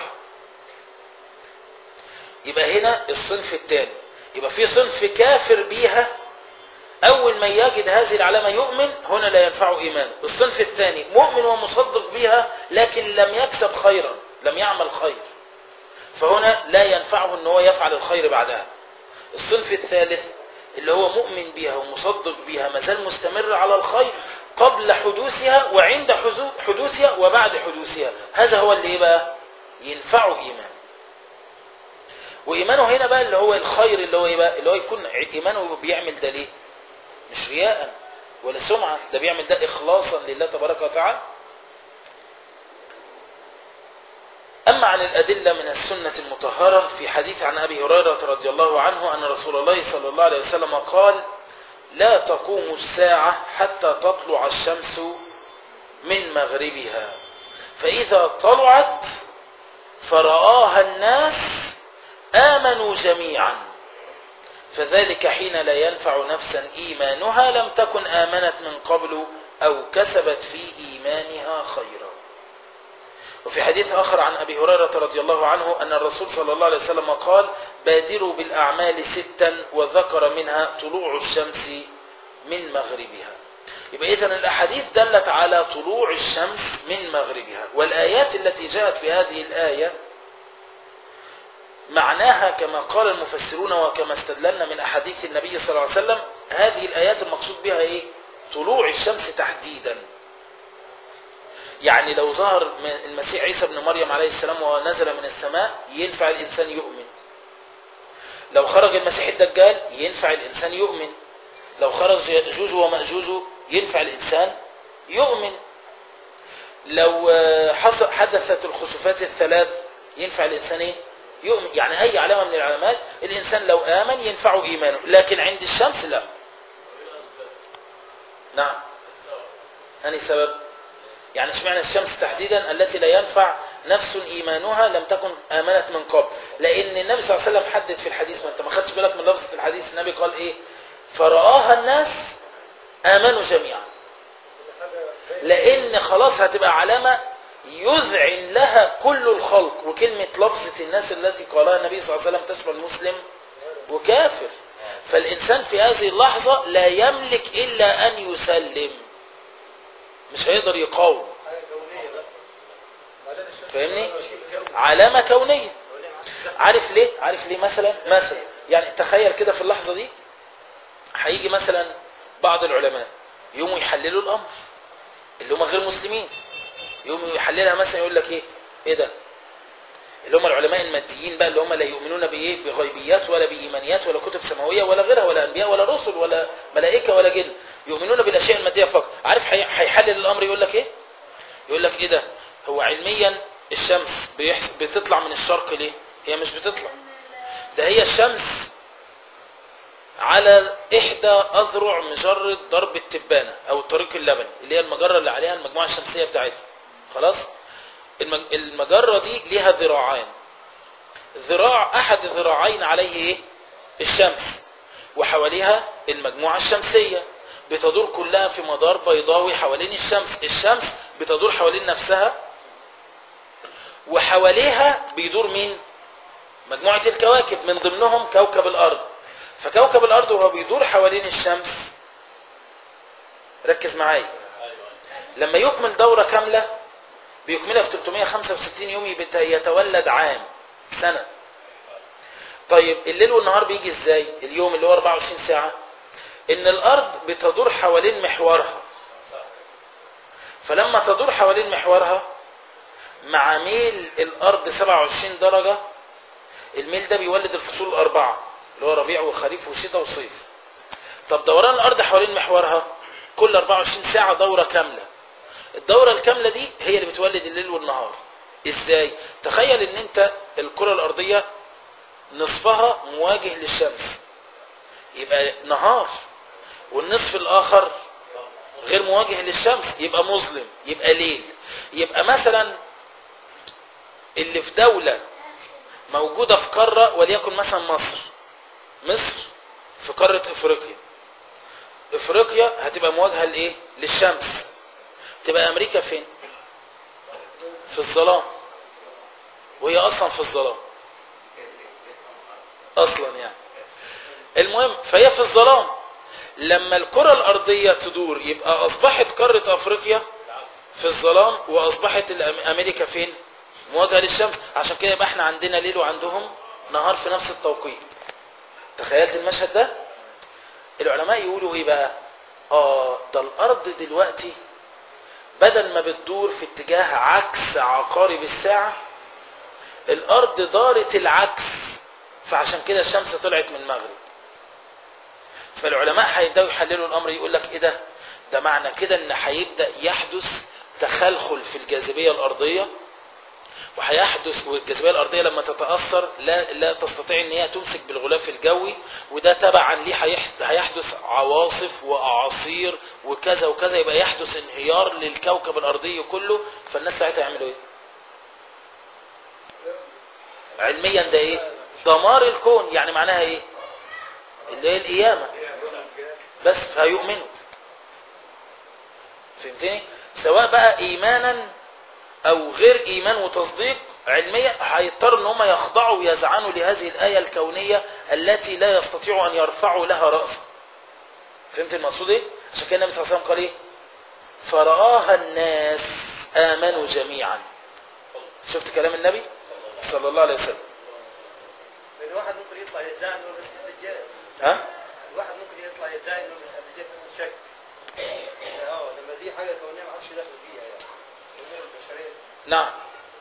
يبقى هنا الصنف الثاني يبقى في صنف كافر بيها اول ما يجد هذه العلامة يؤمن هنا لا ينفعه ايمانه الصنف الثاني مؤمن ومصدق بها لكن لم يكسب خيرا لم يعمل خير فهنا لا ينفعه ان هو يفعل الخير بعدها الصنف الثالث اللي هو مؤمن بها ومصدق بها ما زال مستمر على الخير قبل حدوثها وعند حدوثها وبعد حدوثها هذا هو اللي ايه بقى ينفعه ايمان وايمانه هنا بقى اللي هو الخير اللي هو ايه بقى اللي هو يكون ايمانه بيعمل ده ليه مش رياء ولا سمعة ده بيعمل ده اخلاصا لله تبارك وتعالى أما عن الأدلة من السنة المطهرة في حديث عن أبي هريرة رضي الله عنه أن رسول الله صلى الله عليه وسلم قال لا تقوم الساعة حتى تطلع الشمس من مغربها فإذا طلعت فرآها الناس آمنوا جميعا فذلك حين لا ينفع نفسا إيمانها لم تكن آمنت من قبل أو كسبت في إيمانها خيرا وفي حديث آخر عن أبي هريرة رضي الله عنه أن الرسول صلى الله عليه وسلم قال بادروا بالأعمال ستا وذكر منها طلوع الشمس من مغربها يبقى إذن الأحاديث دلت على طلوع الشمس من مغربها والآيات التي جاءت في هذه الآية معناها كما قال المفسرون وكما استدللنا من أحاديث النبي صلى الله عليه وسلم هذه الآيات المقصود بها إيه؟ طلوع الشمس تحديدا يعني لو ظهر المسيح عيسى بن مريم عليه السلام ونزل من السماء ينفع الإنسان يؤمن لو خرج المسيح الدجال ينفع الإنسان يؤمن لو خرج يأجوج ومأجوج ينفع الإنسان يؤمن لو حصل حدثت الخسوفات الثلاث ينفع الإنسان إيه؟ يؤمن يعني أي علامة من العلامات الإنسان لو آمن ينفعه إيمانه لكن عند الشمس لا نعم أني سبب يعني اشمعنى الشمس تحديدا التي لا ينفع نفس إيمانها لم تكن آمنت من قبل لأن النبي صلى الله عليه وسلم حدد في الحديث ما أنت ما خدتش بالك من لفظة الحديث النبي قال إيه فرآها الناس آمنوا جميعا لأن خلاص هتبقى علامة يذعن لها كل الخلق وكلمة لفظة الناس التي قالها النبي صلى الله عليه وسلم تشمل مسلم وكافر فالإنسان في هذه اللحظة لا يملك إلا أن يسلم مش هيقدر يقاوم فاهمني علامة كونية عارف ليه عارف ليه مثلا مثلا يعني تخيل كده في اللحظة دي هيجي مثلا بعض العلماء يقوموا يحللوا الامر اللي هم غير مسلمين يقوموا يحللها مثلا يقول لك ايه ايه ده اللي هم العلماء الماديين بقى اللي هم لا يؤمنون بايه بغيبيات ولا بايمانيات ولا كتب سماويه ولا غيرها ولا انبياء ولا رسل ولا ملائكه ولا جن يؤمنون بالاشياء الماديه فقط عارف هي- هيحلل الامر يقول لك ايه يقول لك ايه ده هو علميا الشمس بيحس بتطلع من الشرق ليه هي مش بتطلع ده هي الشمس على إحدى أذرع مجرة ضرب التبانة أو الطريق اللبني اللي هي المجرة اللي عليها المجموعة الشمسية بتاعتها خلاص المج- المجرة دي ليها ذراعان ذراع أحد ذراعين عليه إيه؟ الشمس وحواليها المجموعة الشمسية بتدور كلها في مدار بيضاوي حوالين الشمس الشمس بتدور حوالين نفسها وحواليها بيدور مين مجموعة الكواكب من ضمنهم كوكب الأرض فكوكب الأرض وهو بيدور حوالين الشمس ركز معايا لما يكمل دورة كاملة بيكملها في 365 يوم يبت- يتولد عام سنة طيب الليل والنهار بيجي ازاي اليوم اللي هو 24 ساعة ان الارض بتدور حوالين محورها فلما تدور حوالين محورها مع ميل الارض 27 درجة الميل ده بيولد الفصول الاربعة اللي هو ربيع وخريف وشتاء وصيف طب دوران الارض حوالين محورها كل 24 ساعة دورة كاملة الدورة الكاملة دي هي اللي بتولد الليل والنهار ازاي تخيل ان انت الكرة الارضية نصفها مواجه للشمس يبقى نهار والنصف الاخر غير مواجه للشمس يبقى مظلم يبقى ليل يبقى مثلا اللي في دولة موجودة في قارة وليكن مثلا مصر مصر في قارة افريقيا افريقيا هتبقى مواجهة لايه للشمس تبقى امريكا فين في الظلام وهي اصلا في الظلام اصلا يعني المهم فهي في الظلام لما الكرة الارضية تدور يبقى اصبحت قارة افريقيا في الظلام واصبحت الأم- امريكا فين مواجهة للشمس عشان كده يبقى احنا عندنا ليل وعندهم نهار في نفس التوقيت تخيلت المشهد ده العلماء يقولوا ايه بقى اه ده الارض دلوقتي بدل ما بتدور في اتجاه عكس عقارب الساعة الارض دارت العكس فعشان كده الشمس طلعت من المغرب فالعلماء هيبداوا يحللوا الامر يقول لك ايه ده ده معنى كده ان هيبدا يحدث تخلخل في الجاذبيه الارضيه وهيحدث والجاذبيه الارضيه لما تتاثر لا لا تستطيع ان هي تمسك بالغلاف الجوي وده تبعا ليه هيح- هيحدث عواصف واعاصير وكذا وكذا يبقى يحدث انهيار للكوكب الارضي كله فالناس ساعتها يعملوا ايه علميا ده ايه دمار الكون يعني معناها ايه اللي هي القيامه بس فهيؤمنوا فهمتني سواء بقى ايمانا او غير ايمان وتصديق علميا هيضطروا ان هم يخضعوا ويزعنوا لهذه الايه الكونيه التي لا يستطيعوا ان يرفعوا لها راسا فهمت المقصود ايه عشان كده النبي صلى الله عليه وسلم قال ايه فرآها الناس امنوا جميعا شفت كلام النبي صلى الله عليه وسلم لان واحد ممكن يطلع يدعي انه مسيح الدجال ها الواحد ممكن يطلع يدعي انه مسيح الدجال بس شك اه لما دي حاجه كونيه ما عادش داخل فيها يعني الامور البشريه نعم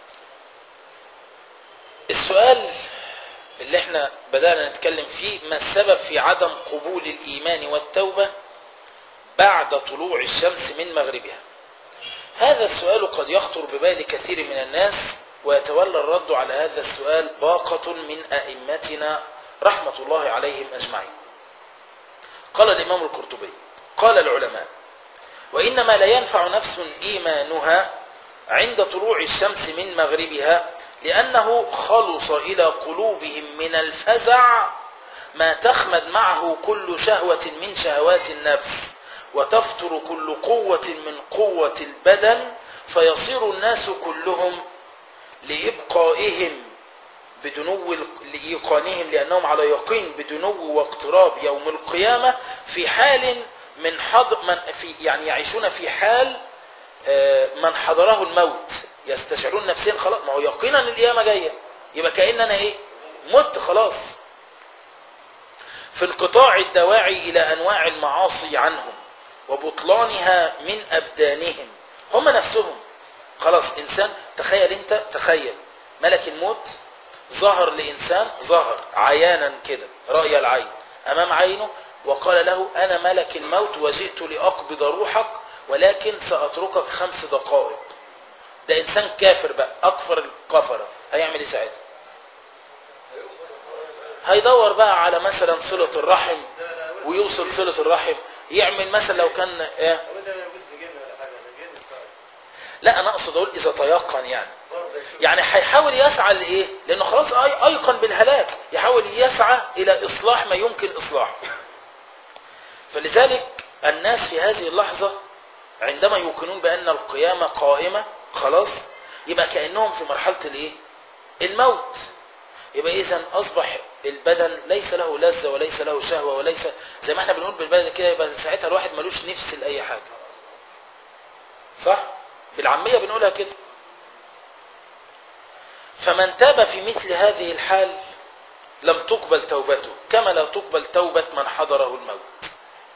السؤال اللي احنا بدأنا نتكلم فيه ما السبب في عدم قبول الإيمان والتوبة بعد طلوع الشمس من مغربها هذا السؤال قد يخطر ببال كثير من الناس ويتولى الرد على هذا السؤال باقة من أئمتنا رحمة الله عليهم أجمعين قال الإمام القرطبي قال العلماء وإنما لا ينفع نفس إيمانها عند طلوع الشمس من مغربها لأنه خلص إلى قلوبهم من الفزع ما تخمد معه كل شهوة من شهوات النفس وتفتر كل قوة من قوة البدن فيصير الناس كلهم لإبقائهم بدنو لإيقانهم لأنهم على يقين بدنو واقتراب يوم القيامة في حال من حضر من في يعني يعيشون في حال آه، من حضره الموت يستشعرون نفسيا خلاص ما هو يقينا القيامة جاية يبقى كأن انا ايه مت خلاص في انقطاع الدواعي الى انواع المعاصي عنهم وبطلانها من ابدانهم هم نفسهم خلاص انسان تخيل انت تخيل ملك الموت ظهر لانسان ظهر عيانا كده رأي العين امام عينه وقال له انا ملك الموت وجئت لاقبض روحك ولكن ساتركك خمس دقائق ده انسان كافر بقى اكفر الكفره هيعمل ايه ساعتها هيدور بقى على مثلا صلة الرحم ويوصل صلة الرحم يعمل مثلا لو كان ايه طب انت انا بس جن ولا حاجه انا جن طيب لا انا اقصد اقول اذا تيقن يعني برضه يشوف يعني هيحاول يسعى لايه لانه خلاص أي- ايقن بالهلاك يحاول يسعى الى اصلاح ما يمكن اصلاحه فلذلك الناس في هذه اللحظة عندما يوقنون بان القيامة قائمة خلاص يبقى كأنهم في مرحلة الايه الموت يبقى اذا اصبح البدن ليس له لذة وليس له شهوة وليس زي ما احنا بنقول بالبدن كده يبقى ساعتها الواحد ملوش نفس لاي حاجة صح بالعامية بنقولها كده فمن تاب في مثل هذه الحال لم تقبل توبته كما لا تقبل توبة من حضره الموت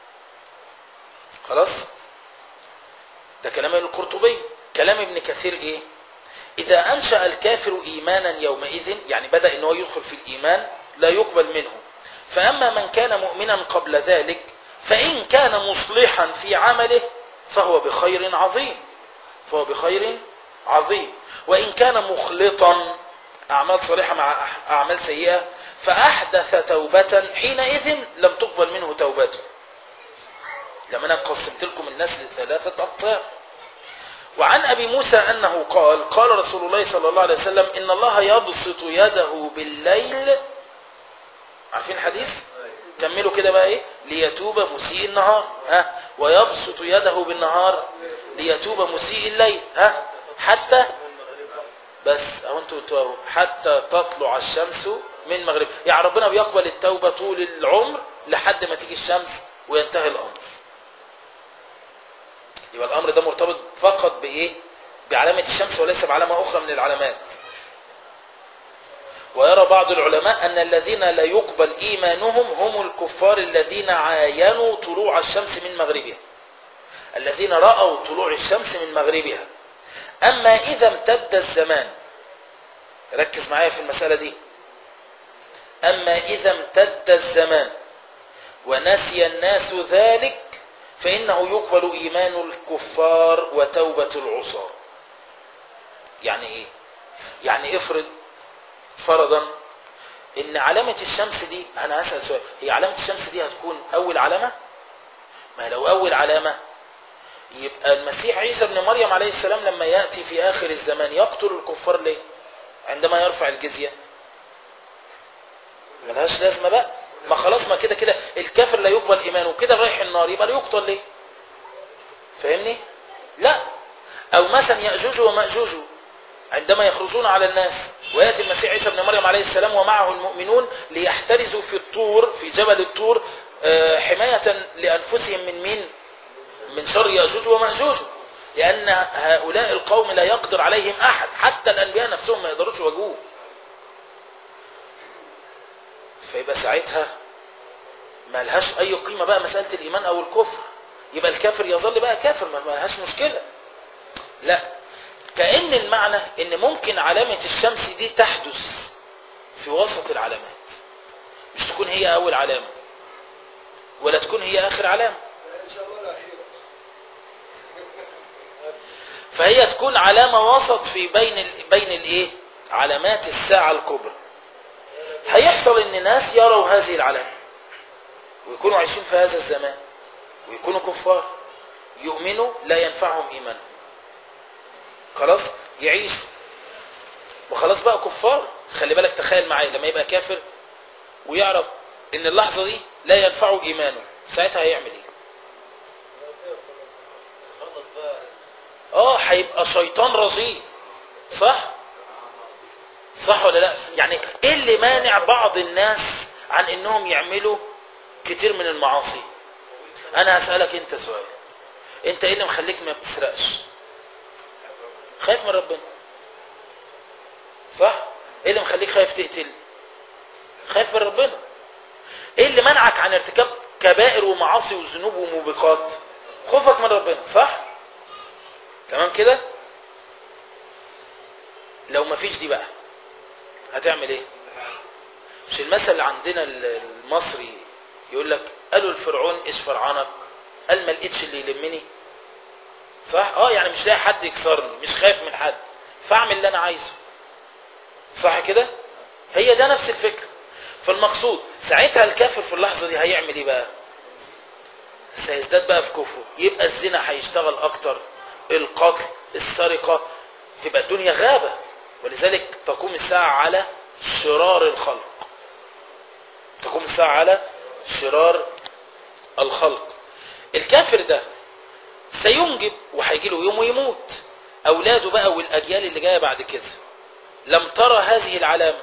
خلاص ده كلام القرطبي كلام ابن كثير ايه اذا انشأ الكافر ايمانا يومئذ يعني بدأ ان هو يدخل في الايمان لا يقبل منه فاما من كان مؤمنا قبل ذلك فان كان مصلحا في عمله فهو بخير عظيم فهو بخير عظيم وإن كان مخلطا أعمال صالحة مع أح- أعمال سيئة فأحدث توبة حينئذ لم تقبل منه توبته لما أنا قسمت لكم الناس لثلاثة أقطاع وعن أبي موسى أنه قال قال رسول الله صلى الله عليه وسلم إن الله يبسط يده بالليل عارفين الحديث كملوا كده بقى ايه ليتوب مسيء النهار ها ويبسط يده بالنهار ليتوب مسيء الليل ها حتى بس اهو انتوا انتوا اهو حتى تطلع الشمس من مغرب يعني ربنا بيقبل التوبة طول العمر لحد ما تيجي الشمس وينتهي الامر يبقى الامر ده مرتبط فقط بايه بعلامة الشمس وليس بعلامة اخرى من العلامات ويرى بعض العلماء أن الذين لا يقبل إيمانهم هم الكفار الذين عاينوا طلوع الشمس من مغربها الذين رأوا طلوع الشمس من مغربها أما إذا امتد الزمان ركز معايا في المسألة دي أما إذا امتد الزمان ونسي الناس ذلك فإنه يقبل إيمان الكفار وتوبة العصاة يعني إيه يعني افرض فرضا ان علامة الشمس دي انا هسأل سؤال هي علامة الشمس دي هتكون اول علامة ما لو اول علامة يبقى المسيح عيسى ابن مريم عليه السلام لما يأتي في اخر الزمان يقتل الكفار ليه عندما يرفع الجزية ملهاش لازمة بقى ما خلاص ما كده كده الكافر لا يقبل ايمانه وكده رايح النار يبقى لا يقتل ليه فاهمني لا او مثلا يأجوج ومأجوج عندما يخرجون على الناس ويأتي المسيح عيسى ابن مريم عليه السلام ومعه المؤمنون ليحترزوا في الطور في جبل الطور آه، حماية لأنفسهم من مين من شر يأجوج ومأجوج لأن هؤلاء القوم لا يقدر عليهم أحد حتى الأنبياء نفسهم ما يقدروش يواجهوه فيبقى ساعتها ما لهاش أي قيمة بقى مسألة الإيمان أو الكفر يبقى الكافر يظل بقى كافر ما ما لهاش مشكلة لا كأن المعنى ان ممكن علامة الشمس دي تحدث في وسط العلامات مش تكون هي اول علامة ولا تكون هي اخر علامة ان شاء الله الاخيره فهي تكون علامة وسط في بين ال... بين الايه علامات الساعة الكبرى هيحصل ان ناس يروا هذه العلامة ويكونوا عايشين في هذا الزمان ويكونوا كفار يؤمنوا لا ينفعهم ايمانهم خلاص يعيشوا وخلاص بقى كفار خلي بالك تخيل معايا لما يبقى كافر ويعرف ان اللحظة دي لا ينفعه ايمانه ساعتها هيعمل ايه خلص بقى اه هيبقى شيطان رجيم صح صح ولا لا يعني ايه اللي مانع بعض الناس عن انهم يعملوا كتير من المعاصي انا هسألك انت سؤال انت ايه اللي مخليك ما بتسرقش خايف من ربنا صح ايه اللي مخليك خايف تقتل خايف من ربنا ايه اللي منعك عن ارتكاب كبائر ومعاصي وذنوب وموبقات خوفك من ربنا صح تمام كده لو ما فيش دي بقى هتعمل ايه مش المثل اللي عندنا المصري يقول لك قالوا الفرعون ايش فرعانك قال ما لقيتش اللي يلمني صح اه يعني مش لاقي حد يكسرني مش خايف من حد فاعمل اللي انا عايزه صح كده هي ده نفس الفكره فالمقصود ساعتها الكافر في اللحظه دي هيعمل ايه بقى سيزداد بقى في كفره يبقى الزنا هيشتغل اكتر القتل السرقه تبقى الدنيا غابه ولذلك تقوم الساعه على شرار الخلق تقوم الساعه على شرار الخلق الكافر ده سينجب وهيجي له يوم ويموت اولاده بقى والاجيال اللي جايه بعد كده لم ترى هذه العلامه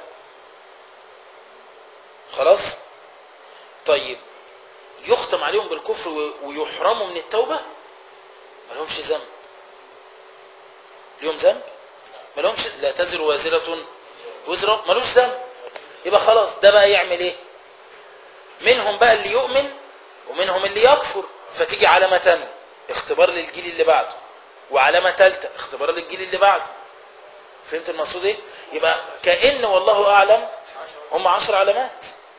خلاص طيب يختم عليهم بالكفر ويحرموا من التوبه ما لهمش ذنب ليهم ذنب ما لهمش لا تزر وازره وزر ملوش ذنب يبقى خلاص ده بقى يعمل ايه منهم بقى اللي يؤمن ومنهم اللي يكفر فتيجي علامه ثانيه اختبار للجيل اللي بعده وعلامه ثالثه اختبار للجيل اللي بعده فهمت المقصود ايه يبقى كأن والله اعلم هم عشر علامات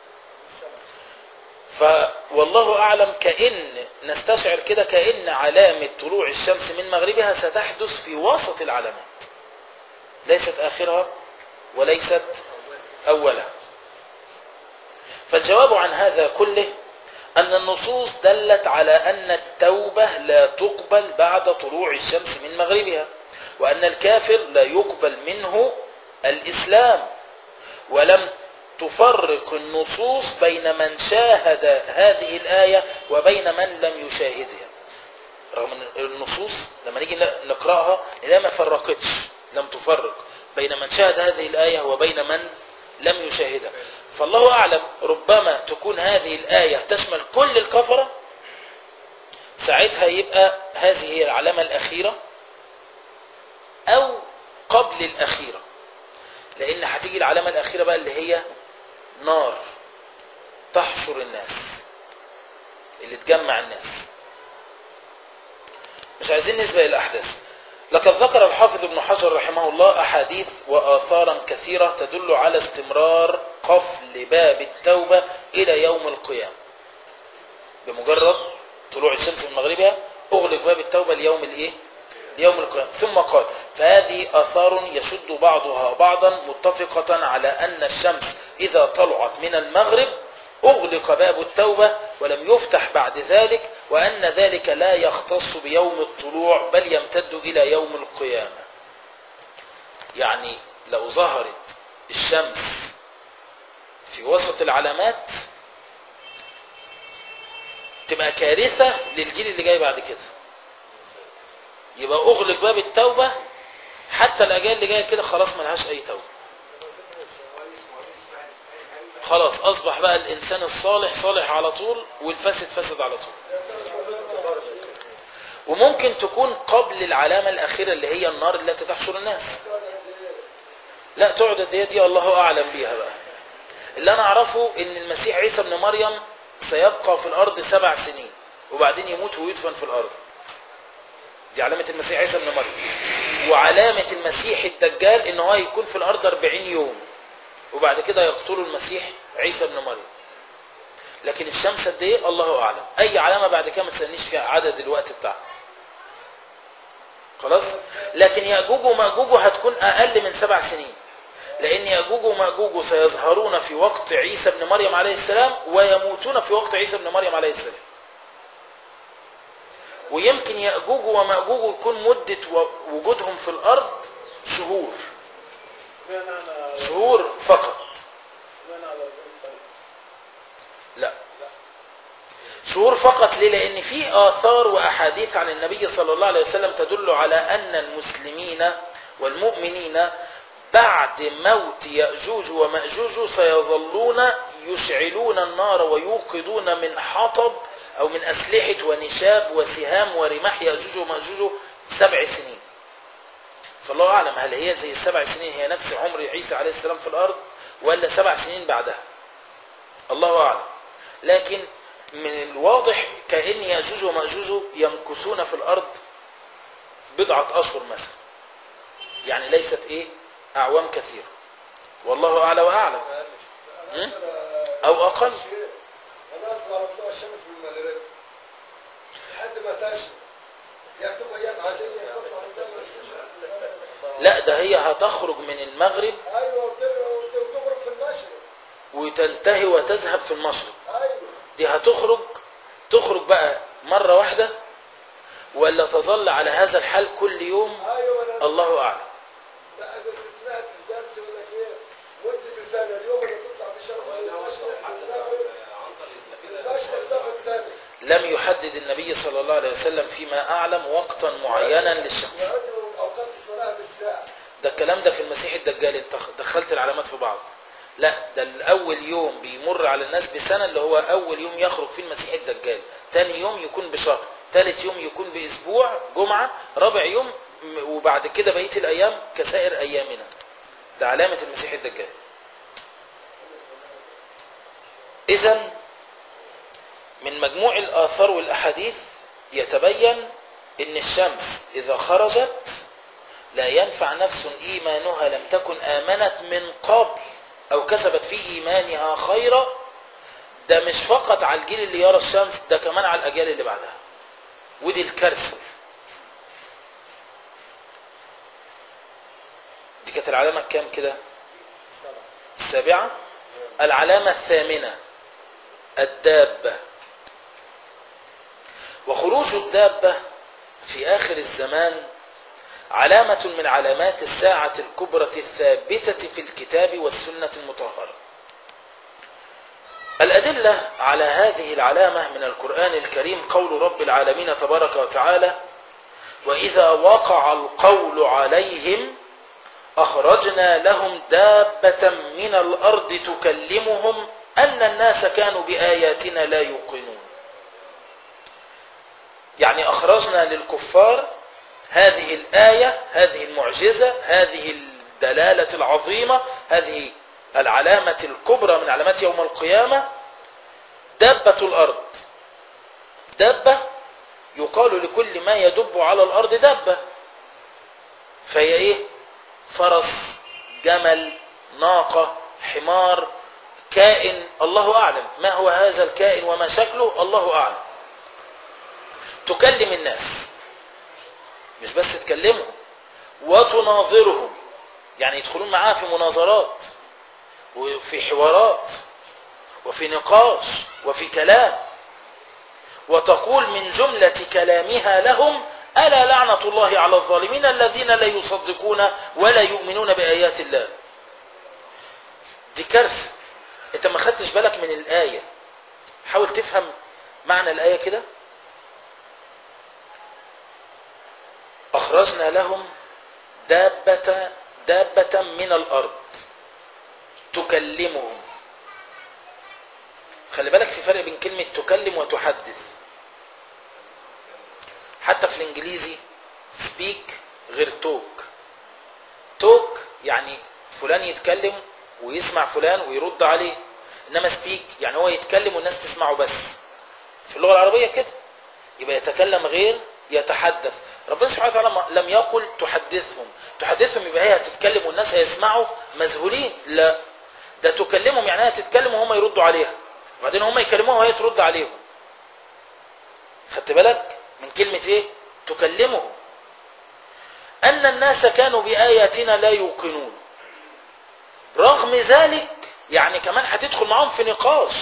فوالله اعلم كأن نستشعر كده كأن علامة طلوع الشمس من مغربها ستحدث في وسط العلامات ليست اخرها وليست اولها فالجواب عن هذا كله أن النصوص دلت على أن التوبة لا تقبل بعد طلوع الشمس من مغربها وأن الكافر لا يقبل منه الإسلام ولم تفرق النصوص بين من شاهد هذه الآية وبين من لم يشاهدها رغم أن النصوص لما نيجي نقرأها لا ما فرقتش لم تفرق بين من شاهد هذه الآية وبين من لم يشاهدها فالله أعلم ربما تكون هذه الآية تشمل كل الكفرة ساعتها يبقى هذه هي العلامة الأخيرة أو قبل الأخيرة لأن هتيجي العلامة الأخيرة بقى اللي هي نار تحشر الناس اللي تجمع الناس مش عايزين نسبق الأحداث لقد ذكر الحافظ ابن حجر رحمه الله أحاديث وآثارا كثيرة تدل على استمرار قفل باب التوبة إلى يوم القيامة بمجرد طلوع الشمس من مغربها أغلق باب التوبة ليوم الإيه؟ ليوم القيامة ثم قال فهذه آثار يشد بعضها بعضا متفقة على أن الشمس إذا طلعت من المغرب أغلق باب التوبة ولم يفتح بعد ذلك وأن ذلك لا يختص بيوم الطلوع بل يمتد إلى يوم القيامة يعني لو ظهرت الشمس في وسط العلامات تبقى كارثة للجيل اللي جاي بعد كده يبقى أغلق باب التوبة حتى الأجيال اللي جاية كده خلاص ملهاش أي توبة خلاص أصبح بقى الإنسان الصالح صالح على طول والفاسد فاسد على طول وممكن تكون قبل العلامة الأخيرة اللي هي النار التي تحشر الناس لا تقعد قد ايه دي الله أعلم بيها بقى اللي أنا أعرفه إن المسيح عيسى ابن مريم سيبقى في الأرض سبع سنين وبعدين يموت ويدفن في الأرض دي علامة المسيح عيسى ابن مريم وعلامة المسيح الدجال إن هو يكون في الأرض 40 يوم وبعد كده يقتلوا المسيح عيسى ابن مريم لكن الشمس قد ايه الله اعلم اي علامه بعد كده ما تسالنيش فيها عدد الوقت بتاعها خلاص لكن ياجوج وماجوج هتكون اقل من سبع سنين لان ياجوج وماجوج سيظهرون في وقت عيسى ابن مريم عليه السلام ويموتون في وقت عيسى ابن مريم عليه السلام ويمكن ياجوج وماجوج يكون مده وجودهم في الارض شهور شهور فقط لا شهور فقط ليه لان في اثار واحاديث عن النبي صلى الله عليه وسلم تدل على ان المسلمين والمؤمنين بعد موت يأجوج ومأجوج سيظلون يشعلون النار ويوقدون من حطب او من اسلحة ونشاب وسهام ورماح يأجوج ومأجوج سبع سنين فالله أعلم هل هي زي السبع سنين هي نفس عمر عيسى عليه السلام في الأرض ولا سبع سنين بعدها الله أعلم لكن من الواضح كأن يأجوج ومأجوج يمكثون في الأرض بضعة أشهر مثلا يعني ليست إيه أعوام كثيرة والله أعلى وأعلم م? أو أقل انا اسمع طلوع الشمس من المغرب لحد ما تشرق يعني تبقى ايام عاديه تطلع قدام الشمس لا ده هي هتخرج من المغرب ايوه وت- وتغرب في المشرق وتنتهي وتذهب في المشرق ايوه دي هتخرج تخرج بقى مرة واحدة ولا تظل على هذا الحال كل يوم ايوه انا الله أعلم لا انا كنت سمعت في درس يقول لك ايه مده سنه اليوم اللي تطلع في الشمس من المشرق المشرق تاخد سنه لم يحدد النبي صلى الله عليه وسلم فيما أعلم وقتا معينا للشمس وعندهم اوقات الصلاه بالساعه ده الكلام ده في المسيح الدجال انت دخلت العلامات في بعض لا ده الأول يوم بيمر على الناس بسنة اللي هو أول يوم يخرج فيه المسيح الدجال تاني يوم يكون بشهر ثالث يوم يكون بأسبوع جمعة رابع يوم م- وبعد كده بقية الأيام كسائر أيامنا ده علامة المسيح الدجال إذا من مجموع الآثار والأحاديث يتبين أن الشمس إذا خرجت لا ينفع نفس إيمانها لم تكن آمنت من قبل أو كسبت في إيمانها خيرا ده مش فقط على الجيل اللي يرى الشمس ده كمان على الأجيال اللي بعدها ودي الكارثة دي كانت العلامة كام كده السابعة العلامة الثامنة الدابة وخروج الدابة في آخر الزمان علامة من علامات الساعة الكبرى الثابتة في الكتاب والسنة المطهرة الأدلة على هذه العلامة من القرآن الكريم قول رب العالمين تبارك وتعالى وإذا وقع القول عليهم أخرجنا لهم دابة من الأرض تكلمهم أن الناس كانوا بآياتنا لا يوقنون يعني أخرجنا للكفار هذه الآية هذه المعجزة هذه الدلالة العظيمة هذه العلامة الكبرى من علامات يوم القيامة دابة الأرض دابة يقال لكل ما يدب على الأرض دابة فهي إيه فرس جمل ناقة حمار كائن الله أعلم ما هو هذا الكائن وما شكله الله أعلم تكلم الناس مش بس تكلمهم وتناظرهم يعني يدخلون معاها في مناظرات وفي حوارات وفي نقاش وفي كلام وتقول من جملة كلامها لهم ألا لعنة الله على الظالمين الذين لا يصدقون ولا يؤمنون بآيات الله دي كارثة انت ما خدتش بالك من الآية حاول تفهم معنى الآية كده أخرجنا لهم دابة دابة من الأرض تكلمهم خلي بالك في فرق بين كلمة تكلم وتحدث حتى في الانجليزي speak غير توك توك يعني فلان يتكلم ويسمع فلان ويرد عليه انما speak يعني هو يتكلم والناس تسمعه بس في اللغة العربية كده يبقى يتكلم غير يتحدث ربنا سبحانه وتعالى ما- لم يقل تحدثهم تحدثهم يبقى هي هتتكلم والناس هيسمعوا مذهولين لا ده تكلمهم يعني هي هتتكلم وهم يردوا عليها وبعدين هم يكلموها وهي ترد عليهم خدت بالك من كلمة ايه تكلمهم أن الناس كانوا بآياتنا لا يوقنون رغم ذلك يعني كمان هتدخل معاهم في نقاش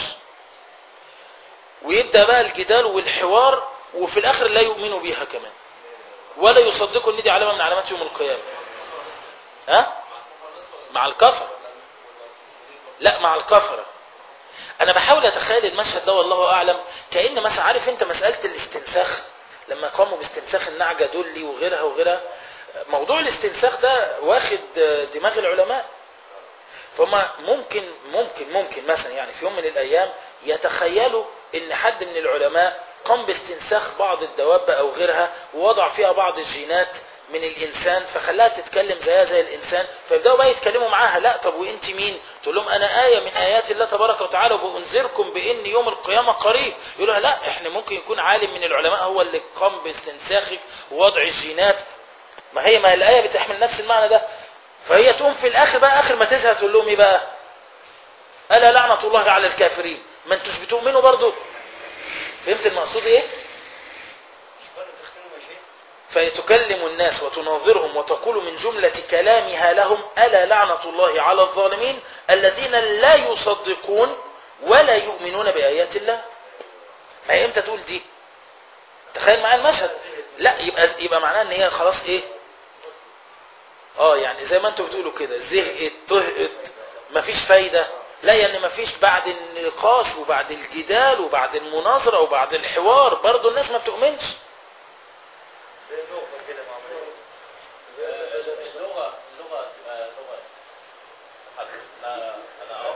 ويبدأ بقى الجدال والحوار وفي الآخر لا يؤمنوا بيها كمان ولا يصدقوا ان دي علامة من علامات يوم القيامة ها مع الكفر لا مع الكفرة انا بحاول اتخيل المشهد ده والله اعلم كأن مثلا عارف انت مسألة الاستنساخ لما قاموا باستنساخ النعجة دولي وغيرها وغيرها موضوع الاستنساخ ده واخد دماغ العلماء فهم ممكن ممكن ممكن مثلا يعني في يوم من الايام يتخيلوا ان حد من العلماء قام باستنساخ بعض الدواب او غيرها ووضع فيها بعض الجينات من الانسان فخلاها تتكلم زيها زي الانسان فيبداوا بقى يتكلموا معاها لا طب وانت مين تقول لهم انا ايه من ايات الله تبارك وتعالى وبانذركم بان يوم القيامه قريب يقولوا لها لا احنا ممكن يكون عالم من العلماء هو اللي قام باستنساخك ووضع الجينات ما هي ما الايه بتحمل نفس المعنى ده فهي تقوم في الاخر بقى اخر ما تزهق تقول لهم ايه بقى الا لعنه الله على الكافرين ما انتوش بتؤمنوا برضو فهمت المقصود ايه برضه تختموا يا شيخ فتكلم الناس وتناظرهم وتقول من جملة كلامها لهم ألا لعنة الله على الظالمين الذين لا يصدقون ولا يؤمنون بآيات الله ما هي امتى تقول دي تخيل معايا المشهد لا يبقى يبقى معناه ان هي خلاص ايه اه يعني زي ما انتوا بتقولوا كده زهقت طهقت مفيش فايدة لا يعني مفيش بعد النقاش وبعد الجدال وبعد المناظرة وبعد الحوار برضو الناس ما بتؤمنش زي النقطة كده معمولة اللغة اللغة تبقى لغة حد لا أنا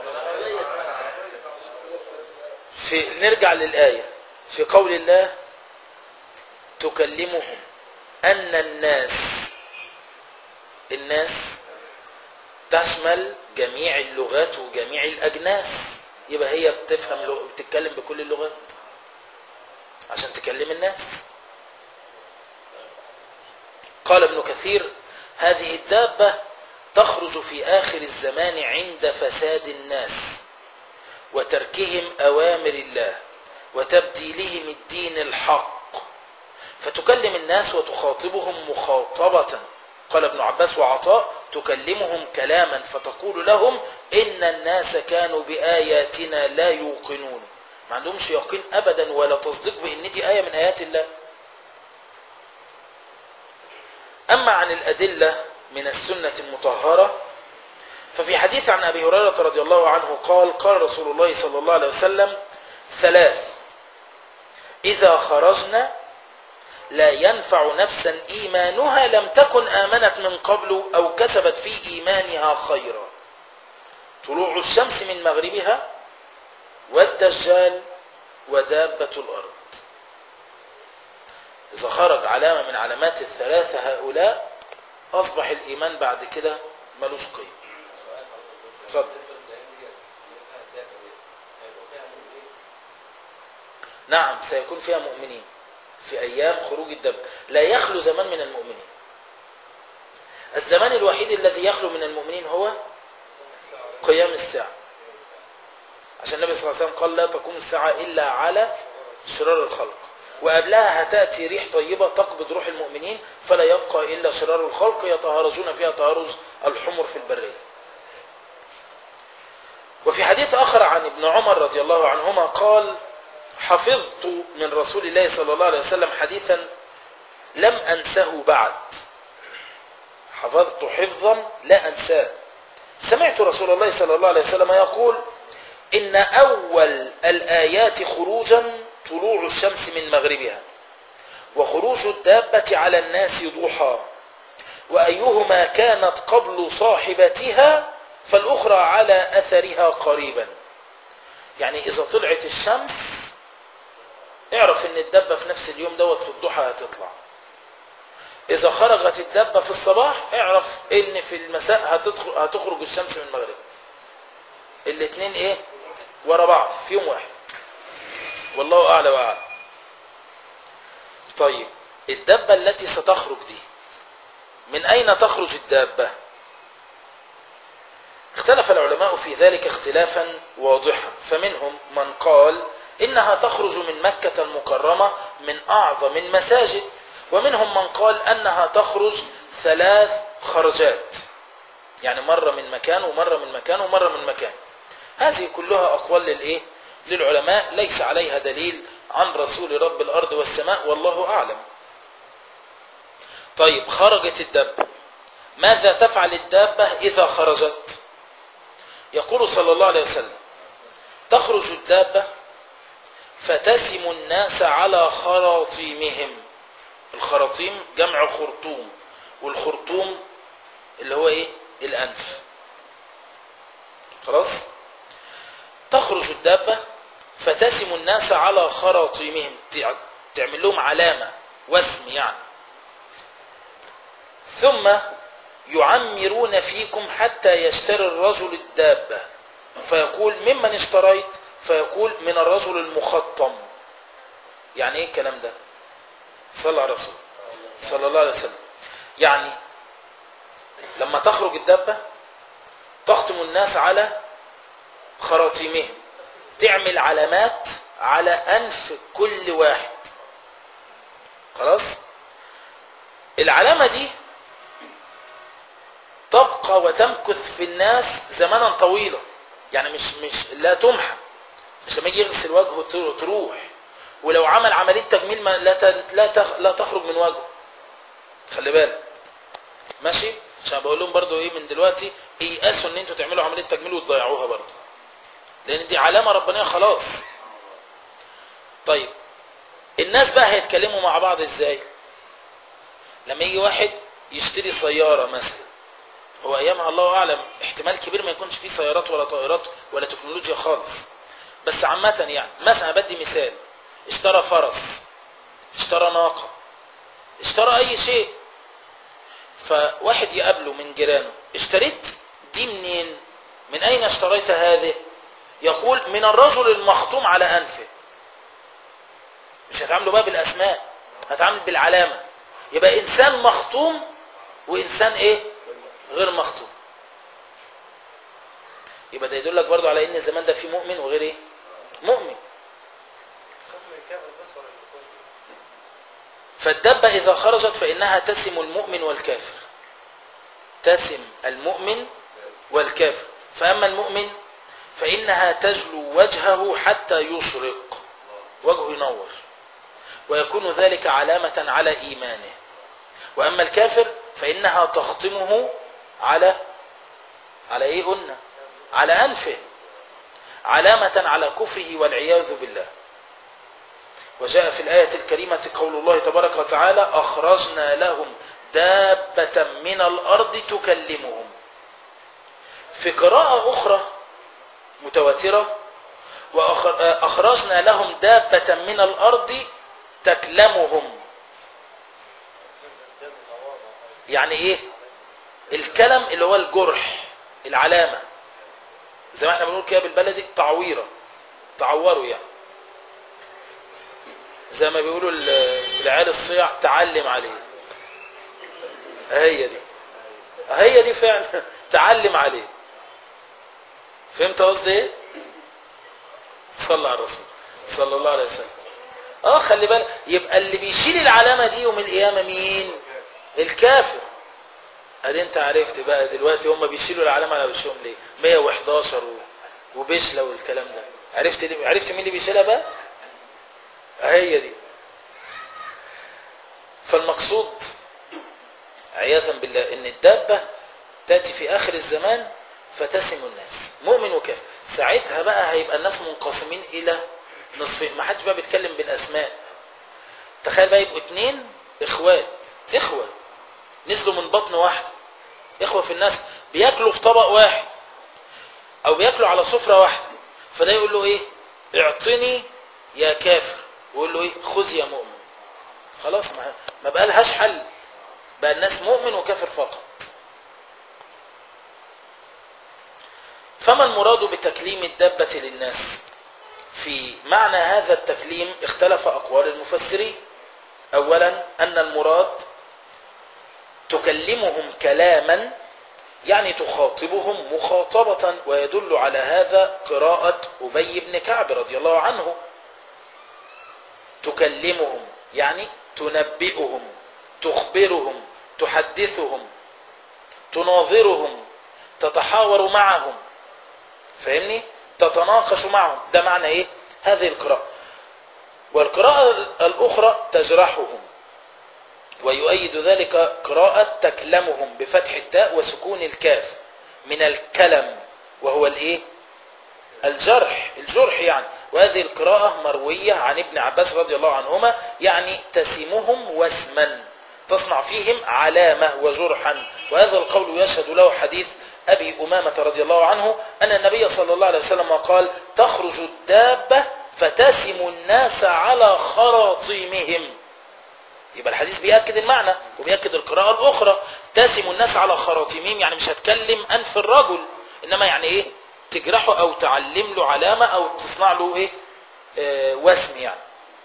في نرجع للآية في قول الله تكلمهم أن الناس الناس تشمل جميع اللغات وجميع الأجناس يبقى هي بتفهم لغ- بتتكلم بكل اللغات عشان تكلم الناس قال ابن كثير هذه الدابة تخرج في آخر الزمان عند فساد الناس وتركهم أوامر الله وتبديلهم الدين الحق فتكلم الناس وتخاطبهم مخاطبة قال ابن عباس وعطاء تكلمهم كلاما فتقول لهم إن الناس كانوا بآياتنا لا يوقنون ما عندهمش يقين أبدا ولا تصديق بأن دي آية من آيات الله أما عن الأدلة من السنة المطهرة ففي حديث عن أبي هريرة رضي الله عنه قال قال رسول الله صلى الله عليه وسلم ثلاث إذا خرجنا لا ينفع نفسا إيمانها لم تكن آمنت من قبل أو كسبت في إيمانها خيرا طلوع الشمس من مغربها والدجال ودابة الأرض إذا خرج علامة من علامات الثلاثة هؤلاء أصبح الإيمان بعد كده ملوش قيمة اتفضل نعم سيكون فيها مؤمنين في أيام خروج الدب لا يخلو زمان من المؤمنين الزمان الوحيد الذي يخلو من المؤمنين هو قيام الساعة عشان النبي صلى الله عليه وسلم قال لا تقوم الساعة إلا على شرار الخلق وقبلها هتأتي ريح طيبة تقبض روح المؤمنين فلا يبقى إلا شرار الخلق يتهارجون فيها تهارج الحمر في البرية وفي حديث آخر عن ابن عمر رضي الله عنهما قال حفظت من رسول الله صلى الله عليه وسلم حديثا لم أنسه بعد حفظت حفظا لا أنساه سمعت رسول الله صلى الله عليه وسلم يقول إن أول الآيات خروجا طلوع الشمس من مغربها وخروج الدابة على الناس ضحى وأيهما كانت قبل صاحبتها فالأخرى على أثرها قريبا يعني إذا طلعت الشمس اعرف ان الدبة في نفس اليوم دوت في الضحى هتطلع اذا خرجت الدبة في الصباح اعرف ان في المساء هتدخل هتخرج الشمس من المغرب الاتنين ايه ورا بعض في يوم واحد والله اعلى واعلم طيب الدبة التي ستخرج دي من اين تخرج الدابة اختلف العلماء في ذلك اختلافا واضحا فمنهم من قال إنها تخرج من مكة المكرمة من أعظم المساجد ومنهم من قال أنها تخرج ثلاث خرجات يعني مرة من مكان ومرة من مكان ومرة من مكان هذه كلها أقوال للإيه؟ للعلماء ليس عليها دليل عن رسول رب الأرض والسماء والله أعلم طيب خرجت الدابة ماذا تفعل الدابة إذا خرجت يقول صلى الله عليه وسلم تخرج الدابة فتسم الناس على خراطيمهم الخراطيم جمع خرطوم والخرطوم اللي هو ايه الانف خلاص تخرج الدابة فتسم الناس على خراطيمهم تعمل لهم علامة واسم يعني ثم يعمرون فيكم حتى يشتري الرجل الدابة فيقول ممن اشتريت فيقول من الرجل المخطم يعني ايه الكلام ده صلى على الرسول صلى الله عليه وسلم يعني لما تخرج الدابة تختم الناس على خراطيمهم تعمل علامات على أنف كل واحد خلاص العلامة دي تبقى وتمكث في الناس زمانا طويلا يعني مش مش لا تمحى مش لما يجي يغسل وجهه تر- تروح ولو عمل عملية تجميل ما لا ت- لا تخ- لا تخرج من وجهه خلي بالك ماشي عشان بقول لهم برضو ايه من دلوقتي ييأسوا ان انتوا تعملوا عملية تجميل وتضيعوها برضو لان دي علامة ربانية خلاص طيب الناس بقى هيتكلموا مع بعض ازاي لما يجي واحد يشتري سيارة مثلا هو ايامها الله اعلم احتمال كبير ما يكونش فيه سيارات ولا طائرات ولا تكنولوجيا خالص بس عامة يعني مثلا بدي مثال اشترى فرس اشترى ناقة اشترى اي شيء فواحد يقابله من جيرانه اشتريت دي منين من اين اشتريت هذه يقول من الرجل المخطوم على انفه مش هتعاملوا بقى بالاسماء هتعامل بالعلامة يبقى انسان مخطوم وانسان ايه غير مخطوم يبقى ده يدلك برضو على ان الزمان ده فيه مؤمن وغير ايه مؤمن ختم الكافر بس ولا الكل؟ فالدبة إذا خرجت فإنها تسم المؤمن والكافر تسم المؤمن والكافر فأما المؤمن فإنها تجلو وجهه حتى يشرق وجهه ينور ويكون ذلك علامة على إيمانه وأما الكافر فإنها تخطمه على على إيه قلنا على أنفه علامة على كفره والعياذ بالله وجاء في الآية الكريمة قول الله تبارك وتعالى أخرجنا لهم دابة من الأرض تكلمهم في قراءة أخرى متواترة وأخرجنا لهم دابة من الأرض تكلمهم يعني إيه الكلم اللي هو الجرح العلامة زي ما احنا بنقول كده بالبلدي تعويرة تعوروا يعني زي ما بيقولوا ال- العيال الصيع تعلم عليه هي دي هي دي فعلا تعلم عليه فهمت قصدي ايه صلى على الرسول صلى الله عليه وسلم اه خلي بالك يبقى اللي بيشيل العلامه دي يوم القيامه مين الكافر ادي انت عرفت بقى دلوقتي هم بيشيلوا العلامه على وشهم ليه 111 و... وبشله والكلام ده عرفت ليه؟ عرفت مين اللي بيشيلها بقى هي دي فالمقصود عياذا بالله ان الدابة تأتي في اخر الزمان فتسم الناس مؤمن وكافر ساعتها بقى هيبقى الناس منقسمين الى نصفين ما حدش بقى بيتكلم بالاسماء تخيل بقى يبقوا اتنين اخوات اخوة نزلوا من بطن واحد اخوة في الناس بياكلوا في طبق واحد او بياكلوا على سفرة واحدة فده يقول له ايه اعطني يا كافر ويقول له ايه خذ يا مؤمن خلاص ما ما بقى لهاش حل بقى الناس مؤمن وكافر فقط فما المراد بتكليم الدابة للناس في معنى هذا التكليم اختلف أقوال المفسرين أولا أن المراد تكلمهم كلاما يعني تخاطبهم مخاطبة ويدل على هذا قراءة أبي بن كعب رضي الله عنه تكلمهم يعني تنبئهم تخبرهم تحدثهم تناظرهم تتحاور معهم فاهمني تتناقش معهم ده معنى ايه هذه القراءة والقراءة الأخرى تجرحهم ويؤيد ذلك قراءة تكلمهم بفتح التاء وسكون الكاف من الكلم وهو الايه الجرح الجرح يعني وهذه القراءة مروية عن ابن عباس رضي الله عنهما يعني تسمهم واسما تصنع فيهم علامة وجرحا وهذا القول يشهد له حديث أبي أمامة رضي الله عنه أن النبي صلى الله عليه وسلم قال تخرج الدابة فتسم الناس على خراطيمهم يبقى الحديث بيأكد المعنى وبيأكد القراءة الأخرى تاسم الناس على خراطيمهم يعني مش هتكلم أنف الرجل إنما يعني إيه تجرحه أو تعلم له علامة أو تصنع له إيه آه وسم يعني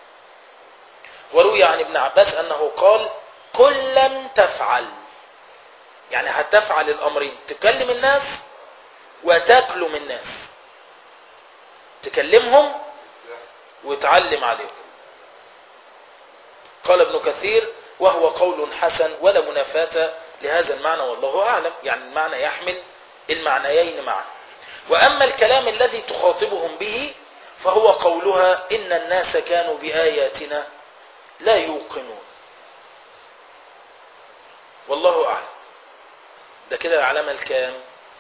وروي عن ابن عباس أنه قال كلا تفعل يعني هتفعل الأمرين تكلم الناس وتكلم الناس تكلمهم وتعلم عليهم قال ابن كثير وهو قول حسن ولا منافاة لهذا المعنى والله أعلم يعني المعنى يحمل المعنيين معا وأما الكلام الذي تخاطبهم به فهو قولها إن الناس كانوا بآياتنا لا يوقنون والله أعلم ده كده العلامة الكام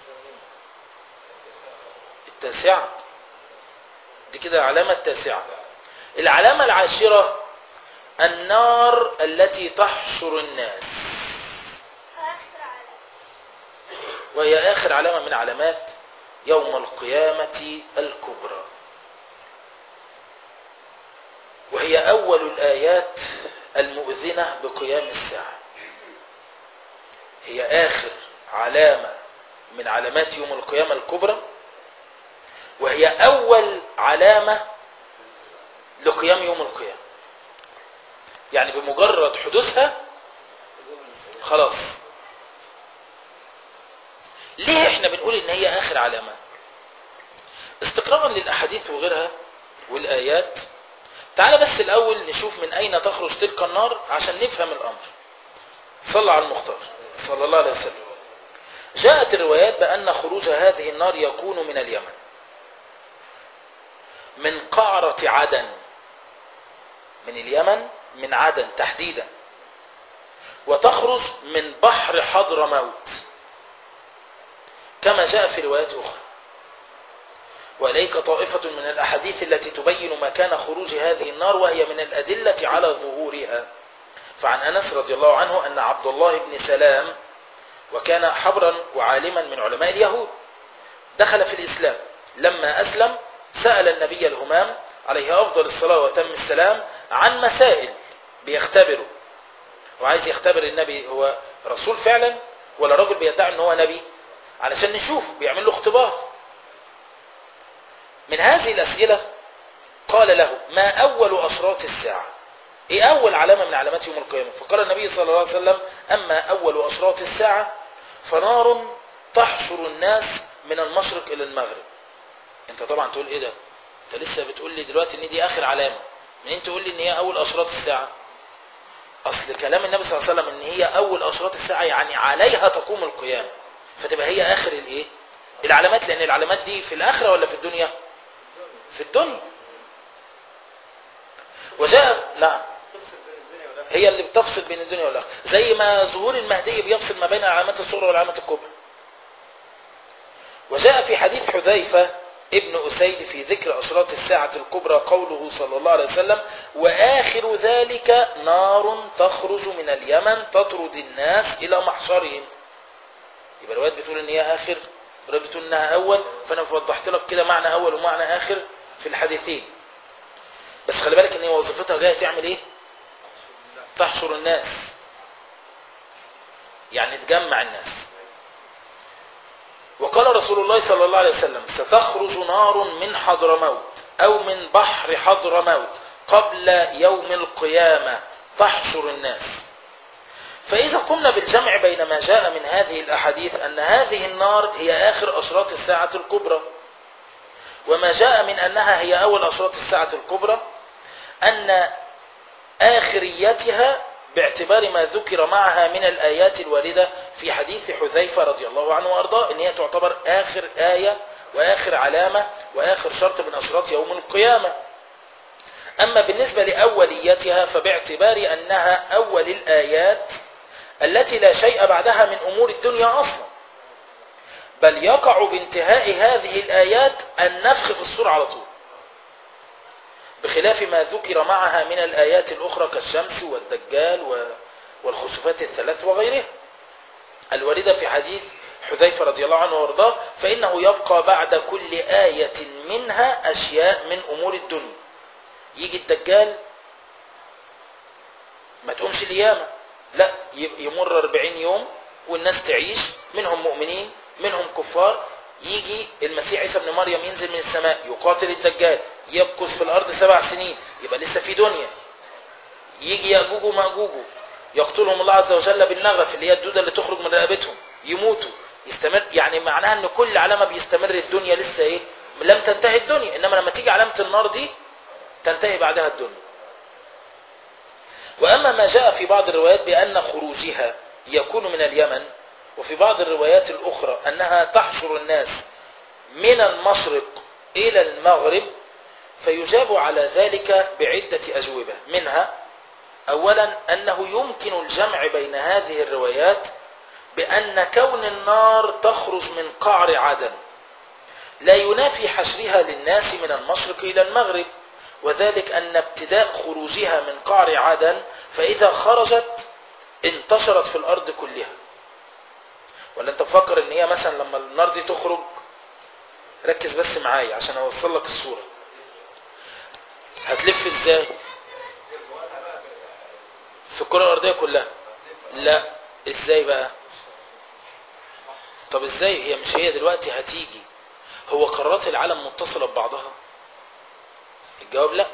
التاسعة دي كده العلامة التاسعة العلامة العاشرة النار التي تحشر الناس آخر على وهي آخر علامة من علامات يوم القيامة الكبرى وهي أول الآيات المؤذنة بقيام الساعة هي آخر علامة من علامات يوم القيامة الكبرى وهي أول علامة لقيام يوم القيامة يعني بمجرد حدوثها خلاص ليه احنا بنقول ان هي اخر علامة استقراء للاحاديث وغيرها والايات تعال بس الاول نشوف من اين تخرج تلك النار عشان نفهم الامر صلى على المختار صلى الله عليه وسلم جاءت الروايات بان خروج هذه النار يكون من اليمن من قعرة عدن من اليمن من عدن تحديدا وتخرج من بحر حضر موت كما جاء في روايات أخرى وإليك طائفة من الأحاديث التي تبين مكان خروج هذه النار وهي من الأدلة على ظهورها فعن أنس رضي الله عنه أن عبد الله بن سلام وكان حبرا وعالما من علماء اليهود دخل في الإسلام لما أسلم سأل النبي الهمام عليه أفضل الصلاة وتم السلام عن مسائل بيختبره وعايز يختبر النبي هو رسول فعلا ولا راجل بيدعي ان هو نبي علشان نشوف بيعمل له اختبار من هذه الأسئلة قال له ما أول أشراط الساعة ايه أول علامة من علامات يوم القيامة فقال النبي صلى الله عليه وسلم أما أول أشراط الساعة فنار تحشر الناس من المشرق إلى المغرب انت طبعا تقول ايه ده انت لسه بتقول لي دلوقتي ان دي اخر علامة منين تقول لي ان هي اول اشراط الساعة اصل كلام النبي صلى الله عليه وسلم ان هي اول اشراط الساعة يعني عليها تقوم القيامة فتبقى هي اخر الايه العلامات لان العلامات دي في الاخرة ولا في الدنيا في الدنيا وجاء نعم تفصل بين الدنيا والآخرة هي اللي بتفصل بين الدنيا والاخره زي ما ظهور المهدي بيفصل ما بين العلامات الصغرى والعلامات الكبرى وجاء في حديث حذيفة ابن أسيد في ذكر أشراط الساعة الكبرى قوله صلى الله عليه وسلم وآخر ذلك نار تخرج من اليمن تطرد الناس إلى محشرهم يبقى الروايات بتقول ان هي آخر الروايات بتقول انها أول فأنا وضحت لك كده معنى أول ومعنى آخر في الحديثين بس خلي بالك ان هي وظيفتها جايه تعمل ايه تحشر الناس يعني تجمع الناس وقال رسول الله صلى الله عليه وسلم ستخرج نار من حضرموت أو من بحر حضرموت قبل يوم القيامة تحشر الناس فإذا قمنا بالجمع بين ما جاء من هذه الأحاديث أن هذه النار هي آخر أشراط الساعة الكبرى وما جاء من أنها هي أول أشراط الساعة الكبرى أن آخريتها باعتبار ما ذكر معها من الآيات الواردة في حديث حذيفة رضي الله عنه وأرضاه أن هي تعتبر آخر آية وآخر علامة وآخر شرط من أشراط يوم القيامة أما بالنسبة لأوليتها فباعتبار أنها أول الآيات التي لا شيء بعدها من أمور الدنيا أصلا بل يقع بانتهاء هذه الآيات النفخ في الصور على طول بخلاف ما ذكر معها من الآيات الأخرى كالشمس والدجال و- والخسوفات الثلاث وغيرها الواردة في حديث حذيفة رضي الله عنه وارضاه فإنه يبقى بعد كل آية منها أشياء من أمور الدنيا يجي الدجال ما تقومش القيامة لا ي- يمر 40 يوم والناس تعيش منهم مؤمنين منهم كفار يجي المسيح عيسى ابن مريم ينزل من السماء يقاتل الدجال يبكس في الارض سبع سنين يبقى لسه في دنيا يجي ياجوج وماجوج يقتلهم الله عز وجل بالنغف اللي هي الدوده اللي تخرج من رقبتهم يموتوا يستمر يعني معناها ان كل علامه بيستمر الدنيا لسه ايه لم تنتهي الدنيا انما لما تيجي علامه النار دي تنتهي بعدها الدنيا واما ما جاء في بعض الروايات بان خروجها يكون من اليمن وفي بعض الروايات الاخرى انها تحشر الناس من المشرق الى المغرب فيجاب على ذلك بعده اجوبه منها اولا انه يمكن الجمع بين هذه الروايات بان كون النار تخرج من قعر عدن لا ينافي حشرها للناس من المشرق الى المغرب وذلك ان ابتداء خروجها من قعر عدن فاذا خرجت انتشرت في الارض كلها ولا انت مفكر ان هي مثلا لما النار دي تخرج ركز بس معايا عشان اوصل لك الصوره هتلف ازاي في الكره الارضيه كلها لا ازاي بقى طب ازاي هي مش هي دلوقتي هتيجي هو قارات العالم متصله ببعضها الجواب لا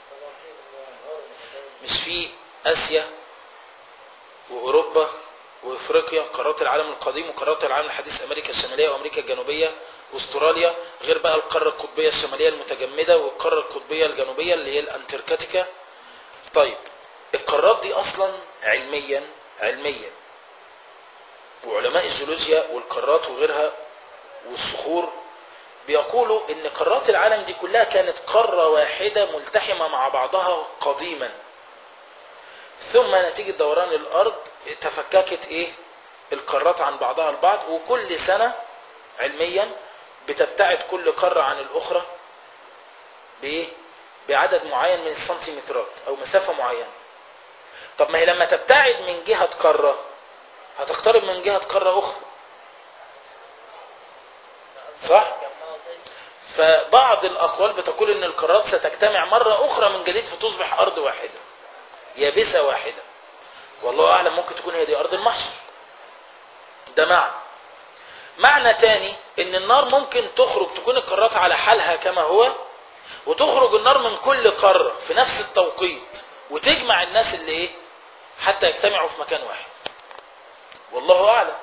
مش في اسيا واوروبا وافريقيا قارات العالم القديم وقارات العالم الحديث امريكا الشماليه وامريكا الجنوبيه واستراليا غير بقى القاره القطبيه الشماليه المتجمده والقاره القطبيه الجنوبيه اللي هي الانتاركتيكا طيب القارات دي اصلا علميا علميا وعلماء الجيولوجيا والقارات وغيرها والصخور بيقولوا ان قارات العالم دي كلها كانت قارة واحدة ملتحمة مع بعضها قديما ثم نتيجة دوران الارض تفككت ايه القارات عن بعضها البعض وكل سنة علميا بتبتعد كل قارة عن الاخرى بايه بعدد معين من السنتيمترات او مسافة معينة طب ما هي لما تبتعد من جهة قارة هتقترب من جهة قارة اخرى صح فبعض الاقوال بتقول ان القارات ستجتمع مرة اخرى من جديد فتصبح ارض واحدة يابسة واحدة والله اعلم ممكن تكون هي دي ارض المحشر ده معنى معنى تاني ان النار ممكن تخرج تكون القارات على حالها كما هو وتخرج النار من كل قارة في نفس التوقيت وتجمع الناس اللي ايه حتى يجتمعوا في مكان واحد والله اعلم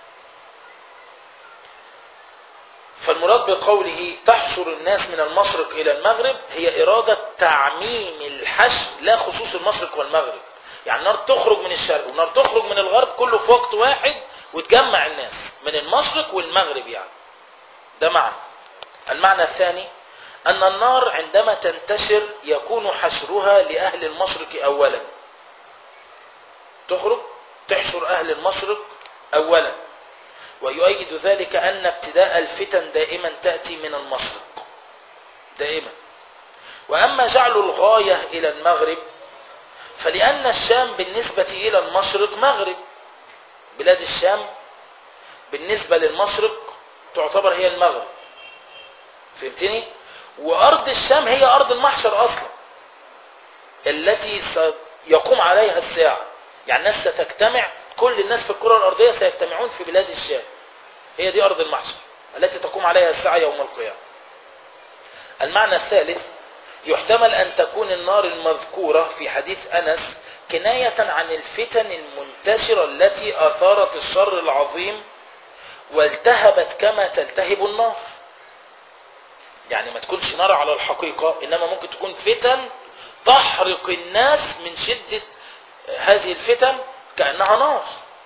فالمراد بقوله تحشر الناس من المشرق الى المغرب هي ارادة تعميم الحشر لا خصوص المشرق والمغرب يعني النار تخرج من الشرق والنار تخرج من الغرب كله في وقت واحد وتجمع الناس من المشرق والمغرب يعني ده معنى المعنى الثاني ان النار عندما تنتشر يكون حشرها لاهل المشرق اولا تخرج تحشر اهل المشرق اولا ويؤيد ذلك أن ابتداء الفتن دائما تأتي من المشرق دائما وأما جعل الغاية إلى المغرب فلأن الشام بالنسبة إلى المشرق مغرب بلاد الشام بالنسبة للمشرق تعتبر هي المغرب فهمتني وأرض الشام هي أرض المحشر أصلا التي سيقوم عليها الساعة يعني الناس ستجتمع كل الناس في الكرة الأرضية سيجتمعون في بلاد الشام هي دي أرض المحشر التي تقوم عليها الساعة يوم القيامة المعنى الثالث يحتمل أن تكون النار المذكورة في حديث أنس كناية عن الفتن المنتشرة التي أثارت الشر العظيم والتهبت كما تلتهب النار يعني ما تكونش نار على الحقيقة إنما ممكن تكون فتن تحرق الناس من شدة هذه الفتن كأنها نار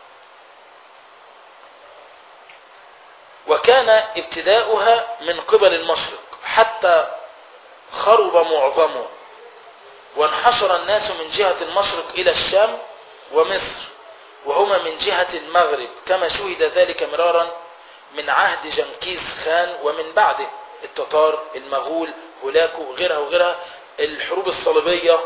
وكان ابتداؤها من قبل المشرق حتى خرب معظمه وانحشر الناس من جهة المشرق إلى الشام ومصر وهما من جهة المغرب كما شهد ذلك مرارا من عهد جنكيز خان ومن بعده التتار المغول هولاكو غيرها وغيرها الحروب الصليبية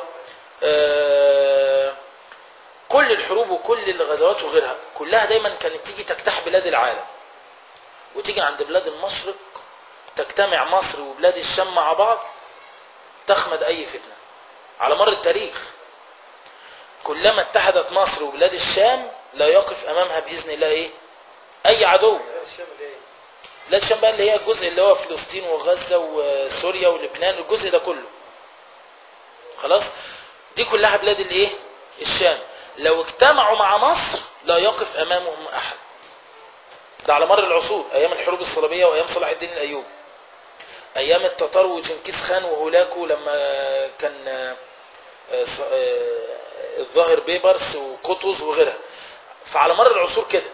آه كل الحروب وكل الغزوات وغيرها كلها دايما كانت تيجي تجتاح بلاد العالم وتيجي عند بلاد المشرق تجتمع مصر وبلاد الشام مع بعض تخمد اي فتنة على مر التاريخ كلما اتحدت مصر وبلاد الشام لا يقف امامها باذن الله ايه اي عدو الشام اللي ايه؟ بلاد الشام بقى اللي هي الجزء اللي هو فلسطين وغزه وسوريا ولبنان الجزء ده كله خلاص دي كلها بلاد الايه الشام لو اجتمعوا مع مصر لا يقف امامهم احد ده على مر العصور ايام الحروب الصليبيه وايام صلاح الدين الايوبي ايام التتار وجنكيز خان وهولاكو لما كان آه، آه، ص- آه، الظاهر بيبرس وقطز وغيرها فعلى مر العصور كده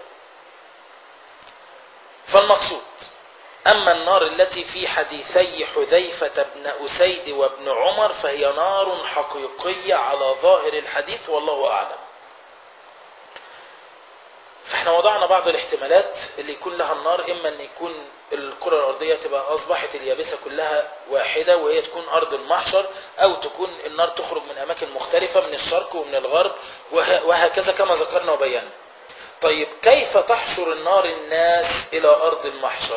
فالمقصود أما النار التي في حديثي حذيفة بن أسيد وابن عمر فهي نار حقيقية على ظاهر الحديث والله أعلم فاحنا وضعنا بعض الاحتمالات اللي يكون لها النار إما أن يكون الكرة الأرضية تبقى أصبحت اليابسة كلها واحدة وهي تكون أرض المحشر أو تكون النار تخرج من أماكن مختلفة من الشرق ومن الغرب وه- وهكذا كما ذكرنا وبينا طيب كيف تحشر النار الناس إلى أرض المحشر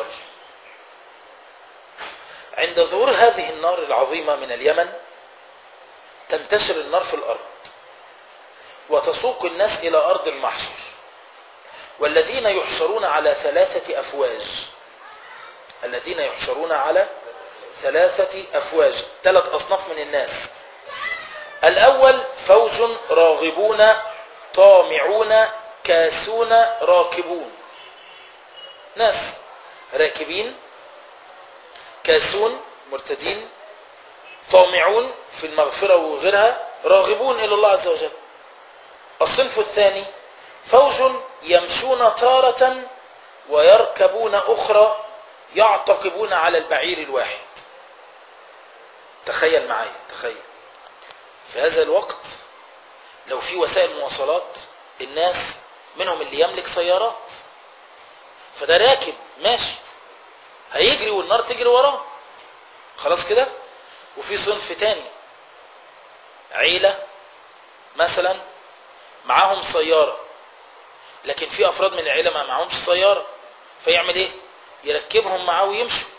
عند ظهور هذه النار العظيمة من اليمن تنتشر النار في الأرض وتسوق الناس إلى أرض المحشر والذين يحشرون على ثلاثة أفواج الذين يحشرون على ثلاثة أفواج ثلاث أصناف من الناس الأول فوج راغبون طامعون كاسون راكبون ناس راكبين كاسون مرتدين طامعون في المغفرة وغيرها راغبون إلى الله عز وجل الصنف الثاني فوج يمشون تارة ويركبون أخرى يعتقبون على البعير الواحد تخيل معايا تخيل في هذا الوقت لو في وسائل مواصلات الناس منهم اللي يملك سيارات فده راكب ماشي هيجري والنار تجري وراه خلاص كده وفي صنف تاني عيلة مثلا معاهم سيارة لكن في افراد من العيلة ما معاهمش سيارة فيعمل ايه يركبهم معاه ويمشوا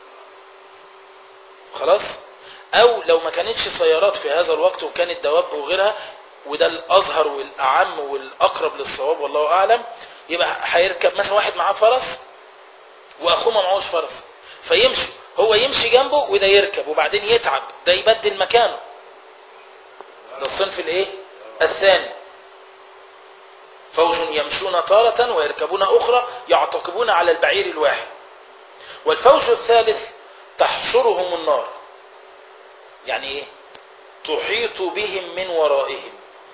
خلاص او لو ما كانتش سيارات في هذا الوقت وكانت دواب وغيرها وده الاظهر والاعم والاقرب للصواب والله اعلم يبقى هيركب مثلا واحد معاه فرس واخوه ما معهوش فرس فيمشي هو يمشي جنبه وده يركب وبعدين يتعب ده يبدل مكانه ده الصنف الايه الثاني فوج يمشون تارة ويركبون أخرى يعتقبون على البعير الواحد والفوج الثالث تحشرهم النار يعني ايه تحيط بهم من ورائهم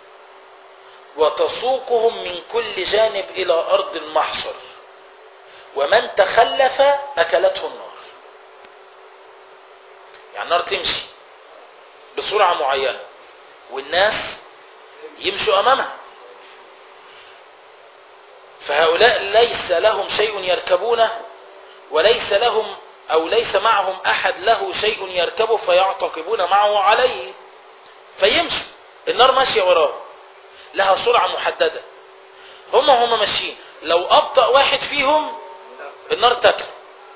وتسوقهم من كل جانب إلى أرض المحشر ومن تخلف أكلته النار يعني النار تمشي بسرعة معينة والناس يمشوا أمامها فهؤلاء ليس لهم شيء يركبونه وليس لهم أو ليس معهم أحد له شيء يركبه فيعتقبون معه عليه فيمشوا النار ماشية وراه لها سرعة محددة هم هم ماشيين لو أبطأ واحد فيهم النار تاكله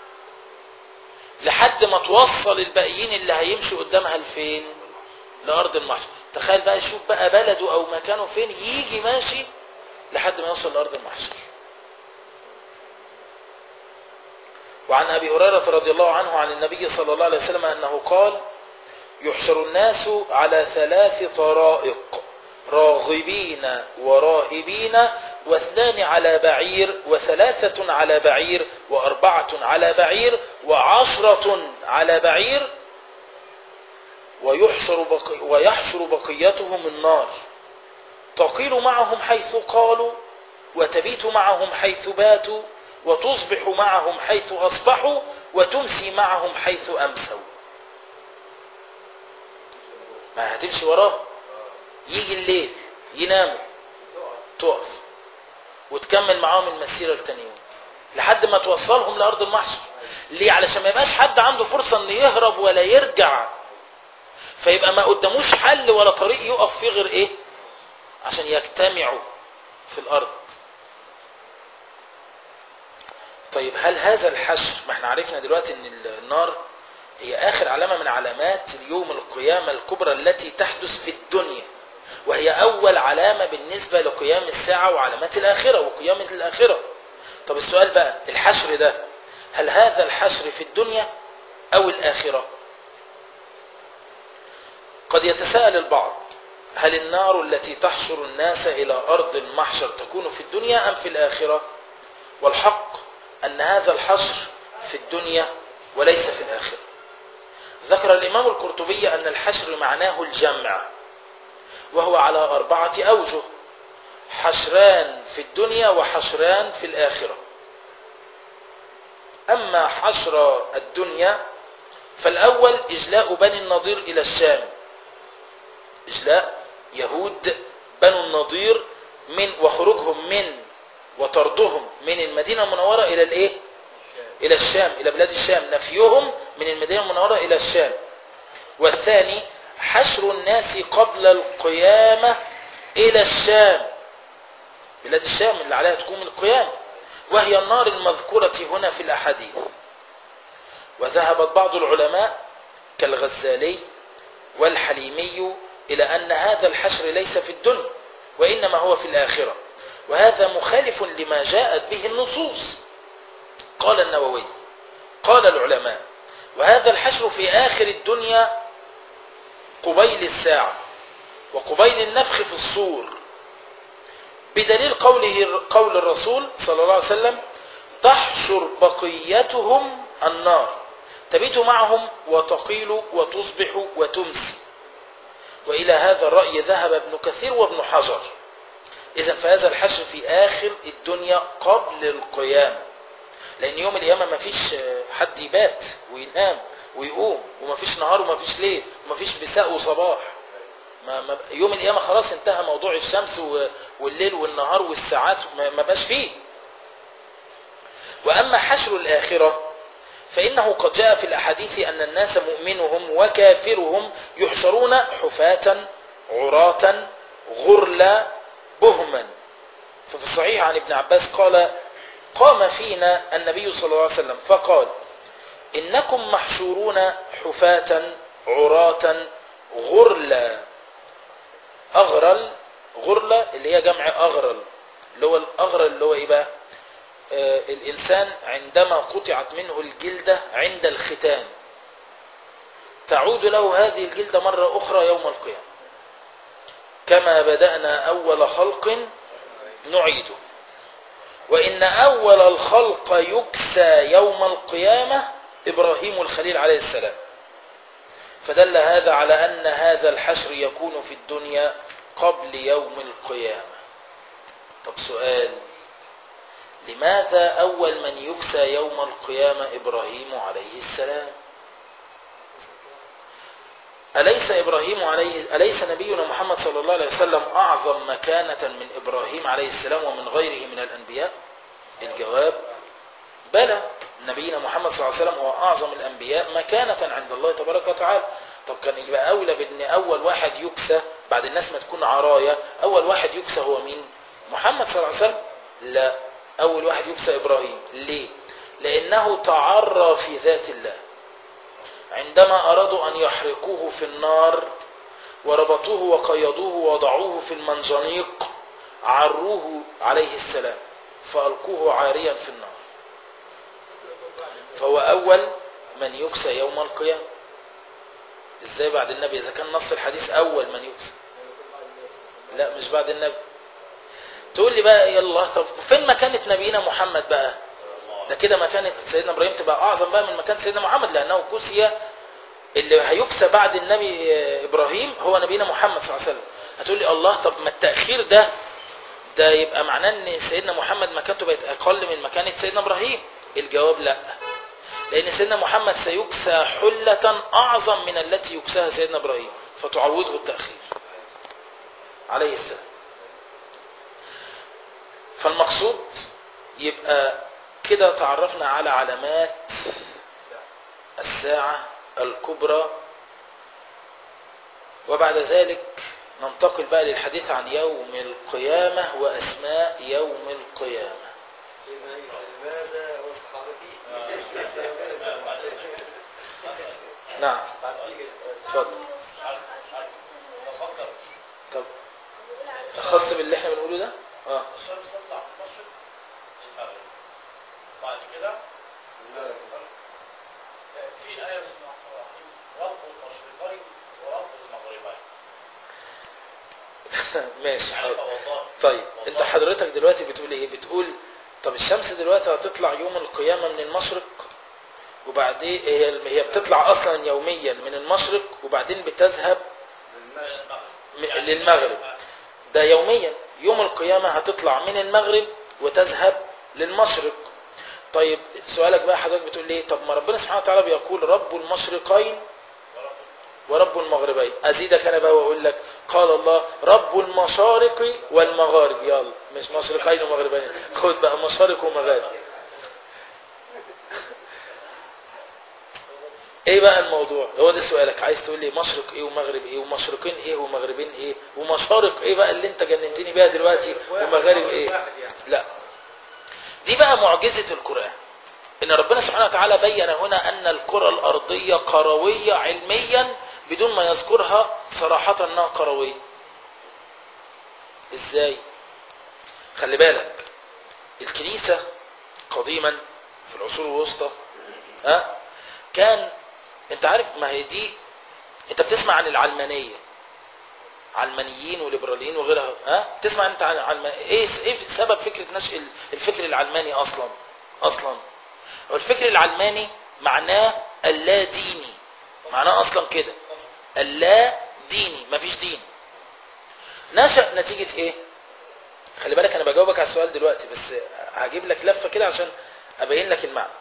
لحد ما توصل الباقيين اللي هيمشوا قدامها لفين لأرض المحشر تخيل بقى يشوف بقى بلده أو مكانه فين يجي ماشي لحد ما يوصل لأرض المحشر وعن أبي هريرة رضي الله عنه عن النبي صلى الله عليه وسلم أنه قال يحشر الناس على ثلاث طرائق راغبين وراهبين واثنان على بعير وثلاثة على بعير وأربعة على بعير وعشرة على بعير ويحشر, بقي ويحشر بقيتهم النار تقيل معهم حيث قالوا وتبيت معهم حيث باتوا وتصبح معهم حيث أصبحوا وتمسي معهم حيث أمسوا ما هتمشي وراه يجي الليل يناموا تقف وتكمل معاهم المسيرة التانية لحد ما توصلهم لأرض المحشر ليه علشان ما يبقاش حد عنده فرصة انه يهرب ولا يرجع فيبقى ما قداموش حل ولا طريق يقف فيه غير ايه عشان يجتمعوا في الارض طيب هل هذا الحشر ما احنا عرفنا دلوقتي ان النار هي اخر علامة من علامات اليوم القيامة الكبرى التي تحدث في الدنيا وهي أول علامة بالنسبة لقيام الساعة وعلامات الآخرة وقيام الآخرة طب السؤال بقى الحشر ده هل هذا الحشر في الدنيا أو الآخرة قد يتساءل البعض هل النار التي تحشر الناس إلى أرض المحشر تكون في الدنيا أم في الآخرة والحق أن هذا الحشر في الدنيا وليس في الآخرة ذكر الإمام القرطبي أن الحشر معناه الجمع وهو على أربعة أوجه حشران في الدنيا وحشران في الآخرة أما حشر الدنيا فالأول إجلاء بني النضير إلى الشام إجلاء يهود بنو النضير من وخروجهم من وطردهم من المدينة المنورة إلى الإيه؟ إلى الشام إلى بلاد الشام نفيهم من المدينة المنورة إلى الشام والثاني حشر الناس قبل القيامة إلى الشام بلاد الشام اللي عليها تقوم القيامة وهي النار المذكورة هنا في الأحاديث وذهبت بعض العلماء كالغزالي والحليمي إلى أن هذا الحشر ليس في الدنيا وإنما هو في الآخرة وهذا مخالف لما جاءت به النصوص قال النووي قال العلماء وهذا الحشر في آخر الدنيا قبيل الساعة وقبيل النفخ في الصور بدليل قوله قول الرسول صلى الله عليه وسلم تحشر بقيتهم النار تبيت معهم وتقيل وتصبح وتمسي وإلى هذا الرأي ذهب ابن كثير وابن حجر إذا فهذا الحشر في آخر الدنيا قبل القيامة لأن يوم القيامة ما فيش حد يبات وينام ويقوم وما فيش نهار وما فيش ليل وما فيش مساء وصباح ما ما يوم القيامة خلاص انتهى موضوع الشمس والليل والنهار والساعات ما ما بقاش فيه وأما حشر الآخرة فإنه قد جاء في الأحاديث أن الناس مؤمنهم وكافرهم يحشرون حفاة عراة غرلا بهما ففي الصحيح عن ابن عباس قال قام فينا النبي صلى الله عليه وسلم فقال إنكم محشورون حفاة عراة غرلا أغرل غرلة اللي هي جمع أغرل اللي هو الأغرل اللي هو إيه بقى آه الإنسان عندما قطعت منه الجلدة عند الختان تعود له هذه الجلدة مرة أخرى يوم القيامة كما بدأنا أول خلق نعيده وإن أول الخلق يكسى يوم القيامة إبراهيم الخليل عليه السلام فدل هذا على أن هذا الحشر يكون في الدنيا قبل يوم القيامة طب سؤال لماذا أول من يكسى يوم القيامة إبراهيم عليه السلام أليس إبراهيم عليه أليس نبينا محمد صلى الله عليه وسلم أعظم مكانة من إبراهيم عليه السلام ومن غيره من الأنبياء الجواب بلى نبينا محمد صلى الله عليه وسلم هو أعظم الأنبياء مكانة عند الله تبارك وتعالى طب كان يبقى أولى بأن أول واحد يكسى بعد الناس ما تكون عرايا أول واحد يكسى هو مين محمد صلى الله عليه وسلم لا أول واحد يكسى إبراهيم ليه لأنه تعرى في ذات الله عندما أرادوا أن يحرقوه في النار وربطوه وقيضوه ووضعوه في المنجنيق عروه عليه السلام فألقوه عاريا في النار فهو أول من يكسى يوم القيامة ازاي بعد النبي إذا كان نص الحديث أول من يكسى لا مش بعد النبي تقول لي بقى يلا طب فين مكانة نبينا محمد بقى ده كده مكانة سيدنا إبراهيم تبقى أعظم بقى من مكانة سيدنا محمد لأنه كسي اللي هيكسى بعد النبي إبراهيم هو نبينا محمد صلى الله عليه وسلم هتقول لي الله طب ما التأخير ده ده يبقى معناه ان سيدنا محمد مكانته بقت أقل من مكانة سيدنا إبراهيم الجواب لا لأن سيدنا محمد سيكسى حلة أعظم من التي يكساها سيدنا إبراهيم فتعوضه التأخير عليه السلام فالمقصود يبقى كده تعرفنا على علامات الساعة الكبرى وبعد ذلك ننتقل بقى للحديث عن يوم القيامة وأسماء يوم القيامة لماذا والصحابي نعم اتفضل بفكر طب خاص باللي احنا بنقوله ده اه الشمس تطلع من المشرق للمغرب بعد كده في آية بسم الله الرحمن الرحيم رب المشرقين ورب المغربين ماشي يعني حاضر والله طيب انت حضرتك دلوقتي بتقول ايه بتقول طب الشمس دلوقتي هتطلع يوم القيامة من المشرق وبعدين هي هي بتطلع اصلا يوميا من المشرق وبعدين بتذهب م- للمغرب ده يوميا يوم القيامة هتطلع من المغرب وتذهب للمشرق طيب سؤالك بقى حضرتك بتقول ليه طب ما ربنا سبحانه وتعالى بيقول رب المشرقين ورب المغربين ازيدك انا بقى واقول لك قال الله رب المشارق والمغارب يلا مش مشرقين ومغربين خد بقى مشارق ومغارب ايه بقى الموضوع هو ده سؤالك عايز تقول لي مشرق ايه ومغرب ايه ومشرقين ايه ومغربين ايه ومشارق ايه بقى اللي انت جننتني بيها دلوقتي ومغارب ايه واحد يعني لا دي بقى معجزة القرآن ان ربنا سبحانه وتعالى بين هنا ان الكرة الارضية كروية علميا بدون ما يذكرها صراحة انها كروية ازاي خلي بالك الكنيسة قديما في العصور الوسطى ها كان انت عارف ما هي دي انت بتسمع عن العلمانية علمانيين وليبراليين وغيرها ها تسمع انت عن علمان ايه ايه سبب فكره نشء الفكر العلماني اصلا اصلا هو الفكر العلماني معناه اللا ديني معناه اصلا كده اللا ديني مفيش دين نشأ نتيجة ايه خلي بالك انا بجاوبك على السؤال دلوقتي بس هجيب لك لفة كده عشان ابين لك المعنى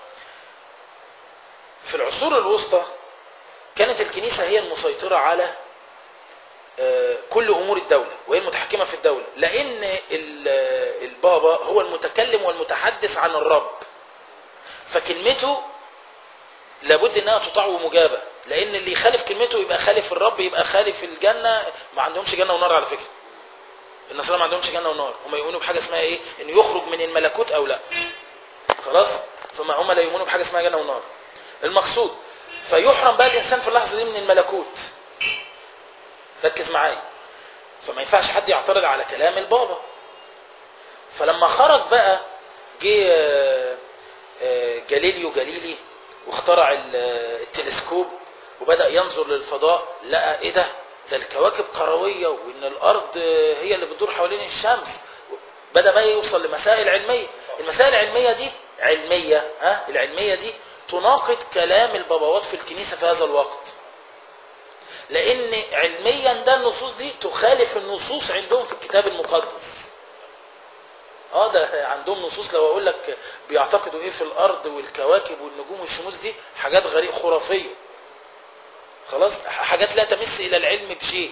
في العصور الوسطى كانت الكنيسة هي المسيطرة على آه، كل امور الدولة وهي المتحكمة في الدولة لان ال- آه، البابا هو المتكلم والمتحدث عن الرب فكلمته لابد انها تطاع ومجابة لان اللي يخالف كلمته يبقى خالف الرب يبقى خالف الجنة ما عندهمش جنة ونار على فكرة النصارى ما عندهمش جنة ونار هم يؤمنوا بحاجة اسمها ايه ان يخرج من الملكوت او لا خلاص فما هم لا يؤمنوا بحاجة اسمها جنة ونار المقصود فيحرم بقى الانسان في اللحظة دي من الملكوت ركز معايا فما ينفعش حد يعترض على كلام البابا فلما خرج بقى جه آه، آه، جاليليو جاليلي واخترع ال- آه، التلسكوب وبدأ ينظر للفضاء لقى ايه ده ده الكواكب كروية وان الارض آه، هي اللي بتدور حوالين الشمس بدأ بقى يوصل لمسائل علمية المسائل العلمية دي علمية ها العلمية دي تناقض كلام البابوات في الكنيسة في هذا الوقت لان علميا ده النصوص دي تخالف النصوص عندهم في الكتاب المقدس اه ده عندهم نصوص لو اقول لك بيعتقدوا ايه في الارض والكواكب والنجوم والشموس دي حاجات غريب خرافيه خلاص حاجات لا تمس الى العلم بشيء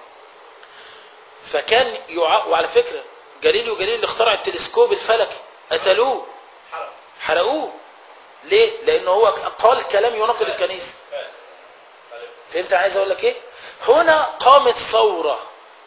فكان يع... وعلى فكره جاليليو جاليلي اللي اخترع التلسكوب الفلكي قتلوه حرب حرقوه ليه لانه هو قال كلام يناقض الكنيسه فعلا فعلا. فهمت عايز اقول لك ايه هنا قامت ثورة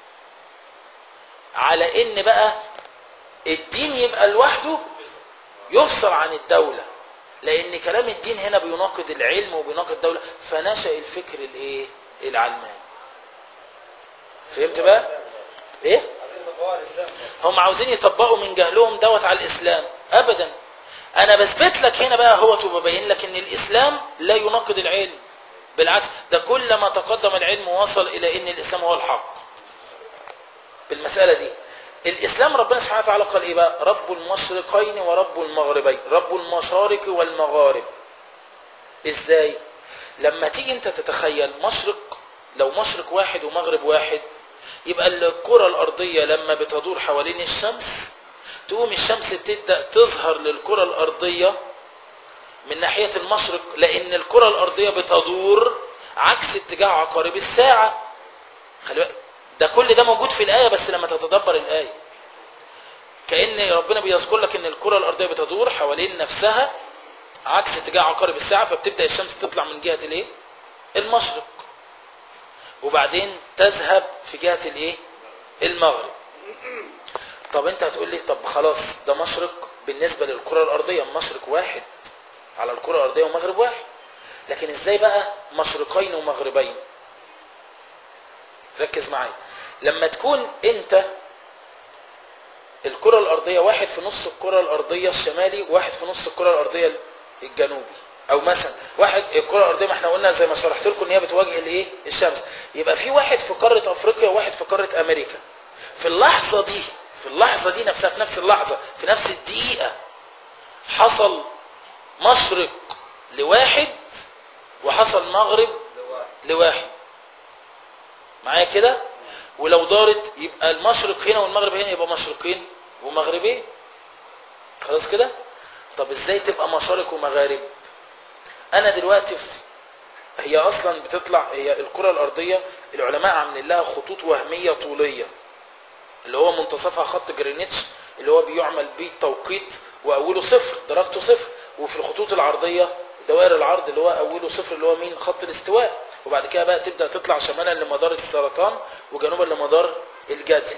على ان بقى الدين يبقى لوحده يفصل عن الدولة لان كلام الدين هنا بيناقض العلم وبيناقض الدولة فنشأ الفكر الايه العلماني فهمت بقى ايه عايزين نطور الاسلام هم عاوزين يطبقوا من جهلهم دوت على الاسلام ابدا انا بثبت لك هنا بقى هو وببين لك ان الاسلام لا يناقض العلم بالعكس ده كلما تقدم العلم وصل الى ان الاسلام هو الحق بالمسألة دي الاسلام ربنا سبحانه وتعالى قال ايه بقى رب المشرقين ورب المغربين رب المشارق والمغارب ازاي لما تيجي انت تتخيل مشرق لو مشرق واحد ومغرب واحد يبقى الكرة الارضية لما بتدور حوالين الشمس تقوم الشمس تبدأ تظهر للكرة الارضية من ناحية المشرق لان الكرة الارضية بتدور عكس اتجاه عقارب الساعة خلي بالك ده كل ده موجود في الآية بس لما تتدبر الآية كأن ربنا بيذكر لك ان الكرة الارضية بتدور حوالين نفسها عكس اتجاه عقارب الساعة فبتبدأ الشمس تطلع من جهة الايه المشرق وبعدين تذهب في جهة الايه المغرب طب انت هتقول لي طب خلاص ده مشرق بالنسبة للكرة الارضية مشرق واحد على الكرة الارضية ومغرب واحد لكن ازاي بقى مشرقين ومغربين ركز معايا لما تكون انت الكرة الأرضية واحد في نص الكرة الأرضية الشمالي وواحد في نص الكرة الأرضية الجنوبي أو مثلا واحد الكرة الأرضية ما احنا قلنا زي ما شرحت لكم إن هي بتواجه الإيه؟ الشمس يبقى في واحد في قارة أفريقيا وواحد في قارة أمريكا في اللحظة دي في اللحظة دي نفسها في نفس اللحظة في نفس الدقيقة حصل مشرق لواحد وحصل مغرب لواحد معايا كده ولو دارت يبقى المشرق هنا والمغرب هنا يبقى مشرقين ومغربين خلاص كده طب ازاي تبقى مشارق ومغارب انا دلوقتي في هي اصلا بتطلع هي الكرة الارضية العلماء عاملين لها خطوط وهمية طولية اللي هو منتصفها خط جرينتش اللي هو بيعمل بيه التوقيت واوله صفر درجته صفر وفي الخطوط العرضية دوائر العرض اللي هو اوله صفر اللي هو مين خط الاستواء وبعد كده بقى تبدأ تطلع شمالا لمدار السرطان وجنوبا لمدار الجدي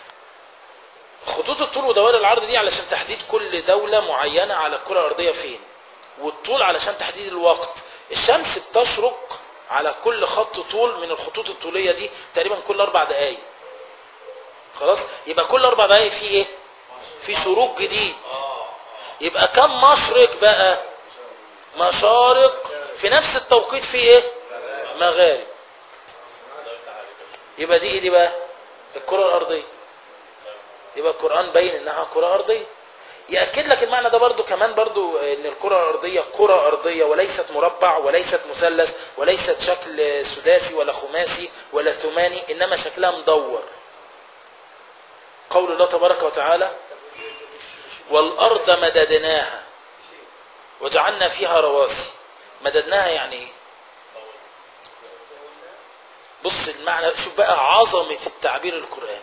خطوط الطول ودوائر العرض دي علشان تحديد كل دولة معينة على الكرة الأرضية فين والطول علشان تحديد الوقت الشمس بتشرق على كل خط طول من الخطوط الطولية دي تقريبا كل أربع دقايق خلاص يبقى كل أربع دقايق في إيه في شروق جديد يبقى كم مشرق بقى مشارق في نفس التوقيت في إيه مغارب يبقى دي إيه دي بقى الكرة الأرضية يبقى القرآن بين انها كرة ارضية يأكد لك المعنى ده برضو كمان برضو ان الكرة الارضية كرة ارضية وليست مربع وليست مثلث وليست شكل سداسي ولا خماسي ولا ثماني انما شكلها مدور قول الله تبارك وتعالى والارض مددناها وجعلنا فيها رواسي مددناها يعني ايه بص المعنى شوف بقى عظمة التعبير القرآني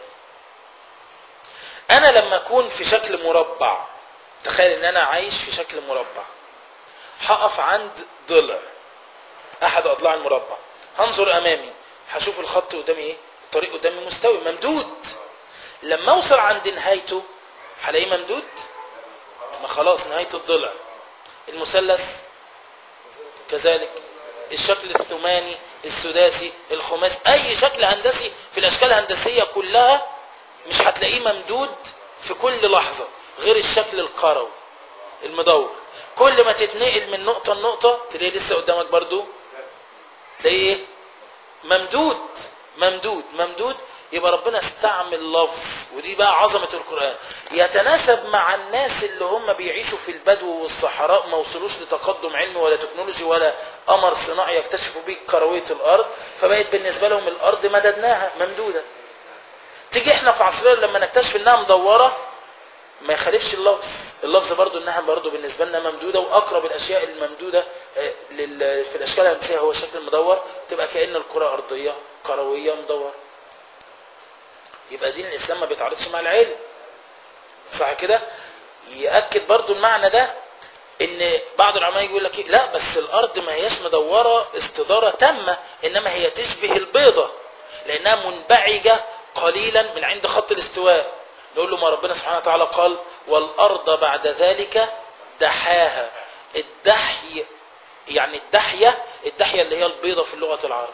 انا لما اكون في شكل مربع تخيل ان انا عايش في شكل مربع هقف عند ضلع احد اضلاع المربع هنظر امامي هشوف الخط قدامي ايه الطريق قدامي مستوي ممدود لما اوصل عند نهايته هلاقيه ممدود ما خلاص نهاية الضلع المثلث كذلك الشكل الثماني السداسي الخماسي اي شكل هندسي في الاشكال الهندسية كلها مش هتلاقيه ممدود في كل لحظة غير الشكل القروي المدور كل ما تتنقل من نقطة لنقطة تلاقيه لسه قدامك برضو تلاقيه ايه ممدود ممدود ممدود يبقى ربنا استعمل لفظ ودي بقى عظمة القرآن يتناسب مع الناس اللي هم بيعيشوا في البدو والصحراء ما وصلوش لتقدم علمي ولا تكنولوجي ولا قمر صناعي يكتشفوا بيه كروية الأرض فبقت بالنسبة لهم الأرض مددناها ممدودة تيجي احنا في عصرنا لما نكتشف انها مدورة ما يخالفش اللفظ اللفظ برضو انها برضو بالنسبة لنا ممدودة واقرب الاشياء الممدودة آه، لل- في الاشكال الهندسية هو الشكل المدور تبقى كأن الكرة ارضية كروية مدورة يبقى دين الاسلام ما بيتعارضش مع العلم صح كده يأكد برضو المعنى ده ان بعض العلماء يقول لك إيه؟ لا بس الارض ما هياش مدورة استدارة تامة انما هي تشبه البيضة لانها منبعجة قليلا من عند خط الاستواء نقول له ما ربنا سبحانه وتعالى قال والارض بعد ذلك دحاها الدحي يعني الدحية الدحية اللي هي البيضة في لغة العرب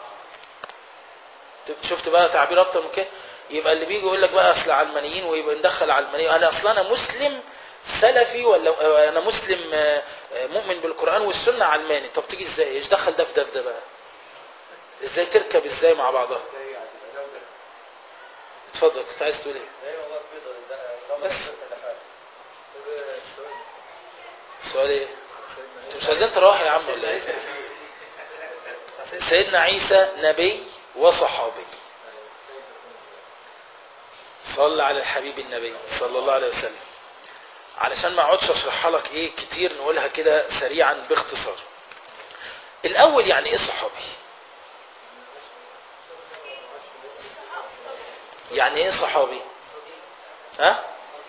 شفت بقى تعبير اكتر من كده يبقى اللي بيجي يقول لك بقى اصل علمانيين ويبقى ندخل علمانيين انا اصلا انا مسلم سلفي ولا انا مسلم آه، آه، مؤمن بالقران والسنه علماني طب تيجي ازاي ايش دخل ده في ده في ده بقى ازاي تركب ازاي مع بعضها اتفضل كنت عايز تقول ايه ايوه والله البيضة ده ده بس. ده حاجة. السؤال ايه انتوا مش عايزين تروحوا يا عم ولا ايه سيدنا عيسى نبي وصحابي صلى على الحبيب النبي صلى الله عليه وسلم علشان ما اقعدش اشرحها لك ايه كتير نقولها كده سريعا باختصار الاول يعني ايه صحابي يعني ايه صحابي ها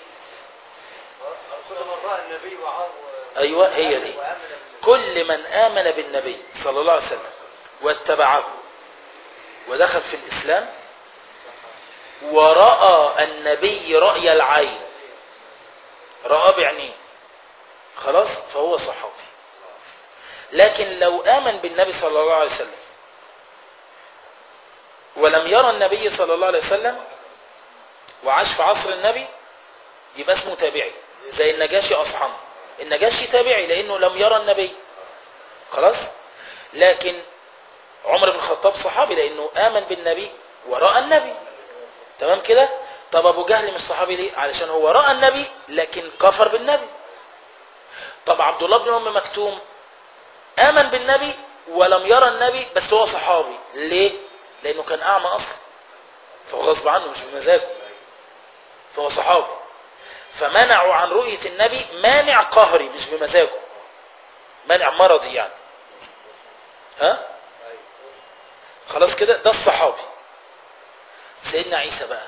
كل من رأى النبي وعار ايوه هي دي وآمن بالنبي. كل من آمن بالنبي صلى الله عليه وسلم واتبعه ودخل في الإسلام ورأى النبي رأي العين رأى بعينيه خلاص فهو صحابي لكن لو آمن بالنبي صلى الله عليه وسلم ولم يرى النبي صلى الله عليه وسلم وعاش في عصر النبي يبقى اسمه تابعي زي النجاشي أصحم النجاشي تابعي لأنه لم يرى النبي خلاص لكن عمر بن الخطاب صحابي لأنه آمن بالنبي ورأى النبي تمام كده طب أبو جهل مش صحابي ليه علشان هو رأى النبي لكن كفر بالنبي طب عبد الله بن أم مكتوم آمن بالنبي ولم يرى النبي بس هو صحابي ليه لأنه كان أعمى أصلا فهو غصب عنه مش بمزاجه فهو صحابي فمنعوا عن رؤية النبي مانع قهري مش بمزاجه مانع مرضي يعني ها خلاص كده ده الصحابي سيدنا عيسى بقى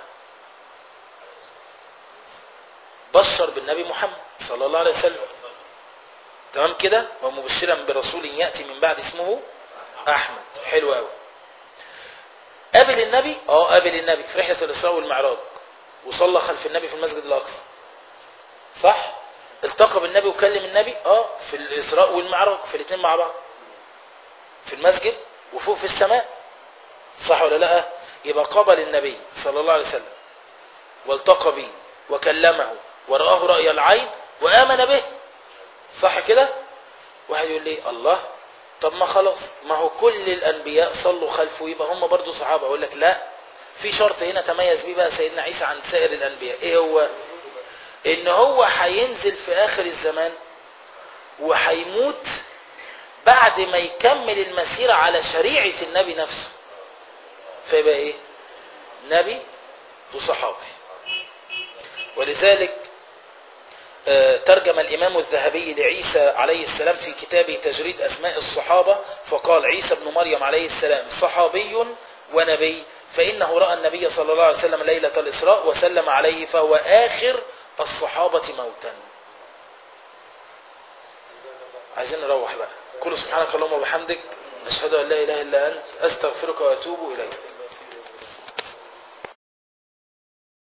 بشر بالنبي محمد صلى الله عليه وسلم تمام كده ومبشرا برسول يأتي من بعد اسمه أحمد حلو قوي قابل النبي اه قابل النبي في رحلة الإسراء والمعراج وصلى خلف النبي في المسجد الأقصى صح التقى بالنبي وكلم النبي اه في الإسراء والمعراج في الاثنين مع بعض في المسجد وفوق في السماء صح ولا لا يبقى قابل النبي صلى الله عليه وسلم والتقى به وكلمه ورآه رأي العين وآمن به صح كده واحد يقول لي الله طب ما خلاص ما هو كل الأنبياء صلوا خلفه يبقى هم برضو صحابة أقول لك لا في شرط هنا تميز بيه بقى سيدنا عيسى عن سائر الأنبياء ايه هو ان هو هينزل في آخر الزمان وهيموت بعد ما يكمل المسيرة على شريعة النبي نفسه فيبقى ايه نبي وصحابي ولذلك آه، ترجم الإمام الذهبي لعيسى عليه السلام في كتابه تجريد أسماء الصحابة فقال عيسى بن مريم عليه السلام صحابي ونبي فإنه رأى النبي صلى الله عليه وسلم ليلة الإسراء وسلم عليه فهو آخر الصحابة موتا عايزين نروح بقى كل سبحانك اللهم وبحمدك أشهد أن لا إله إلا أنت أستغفرك وأتوب إليك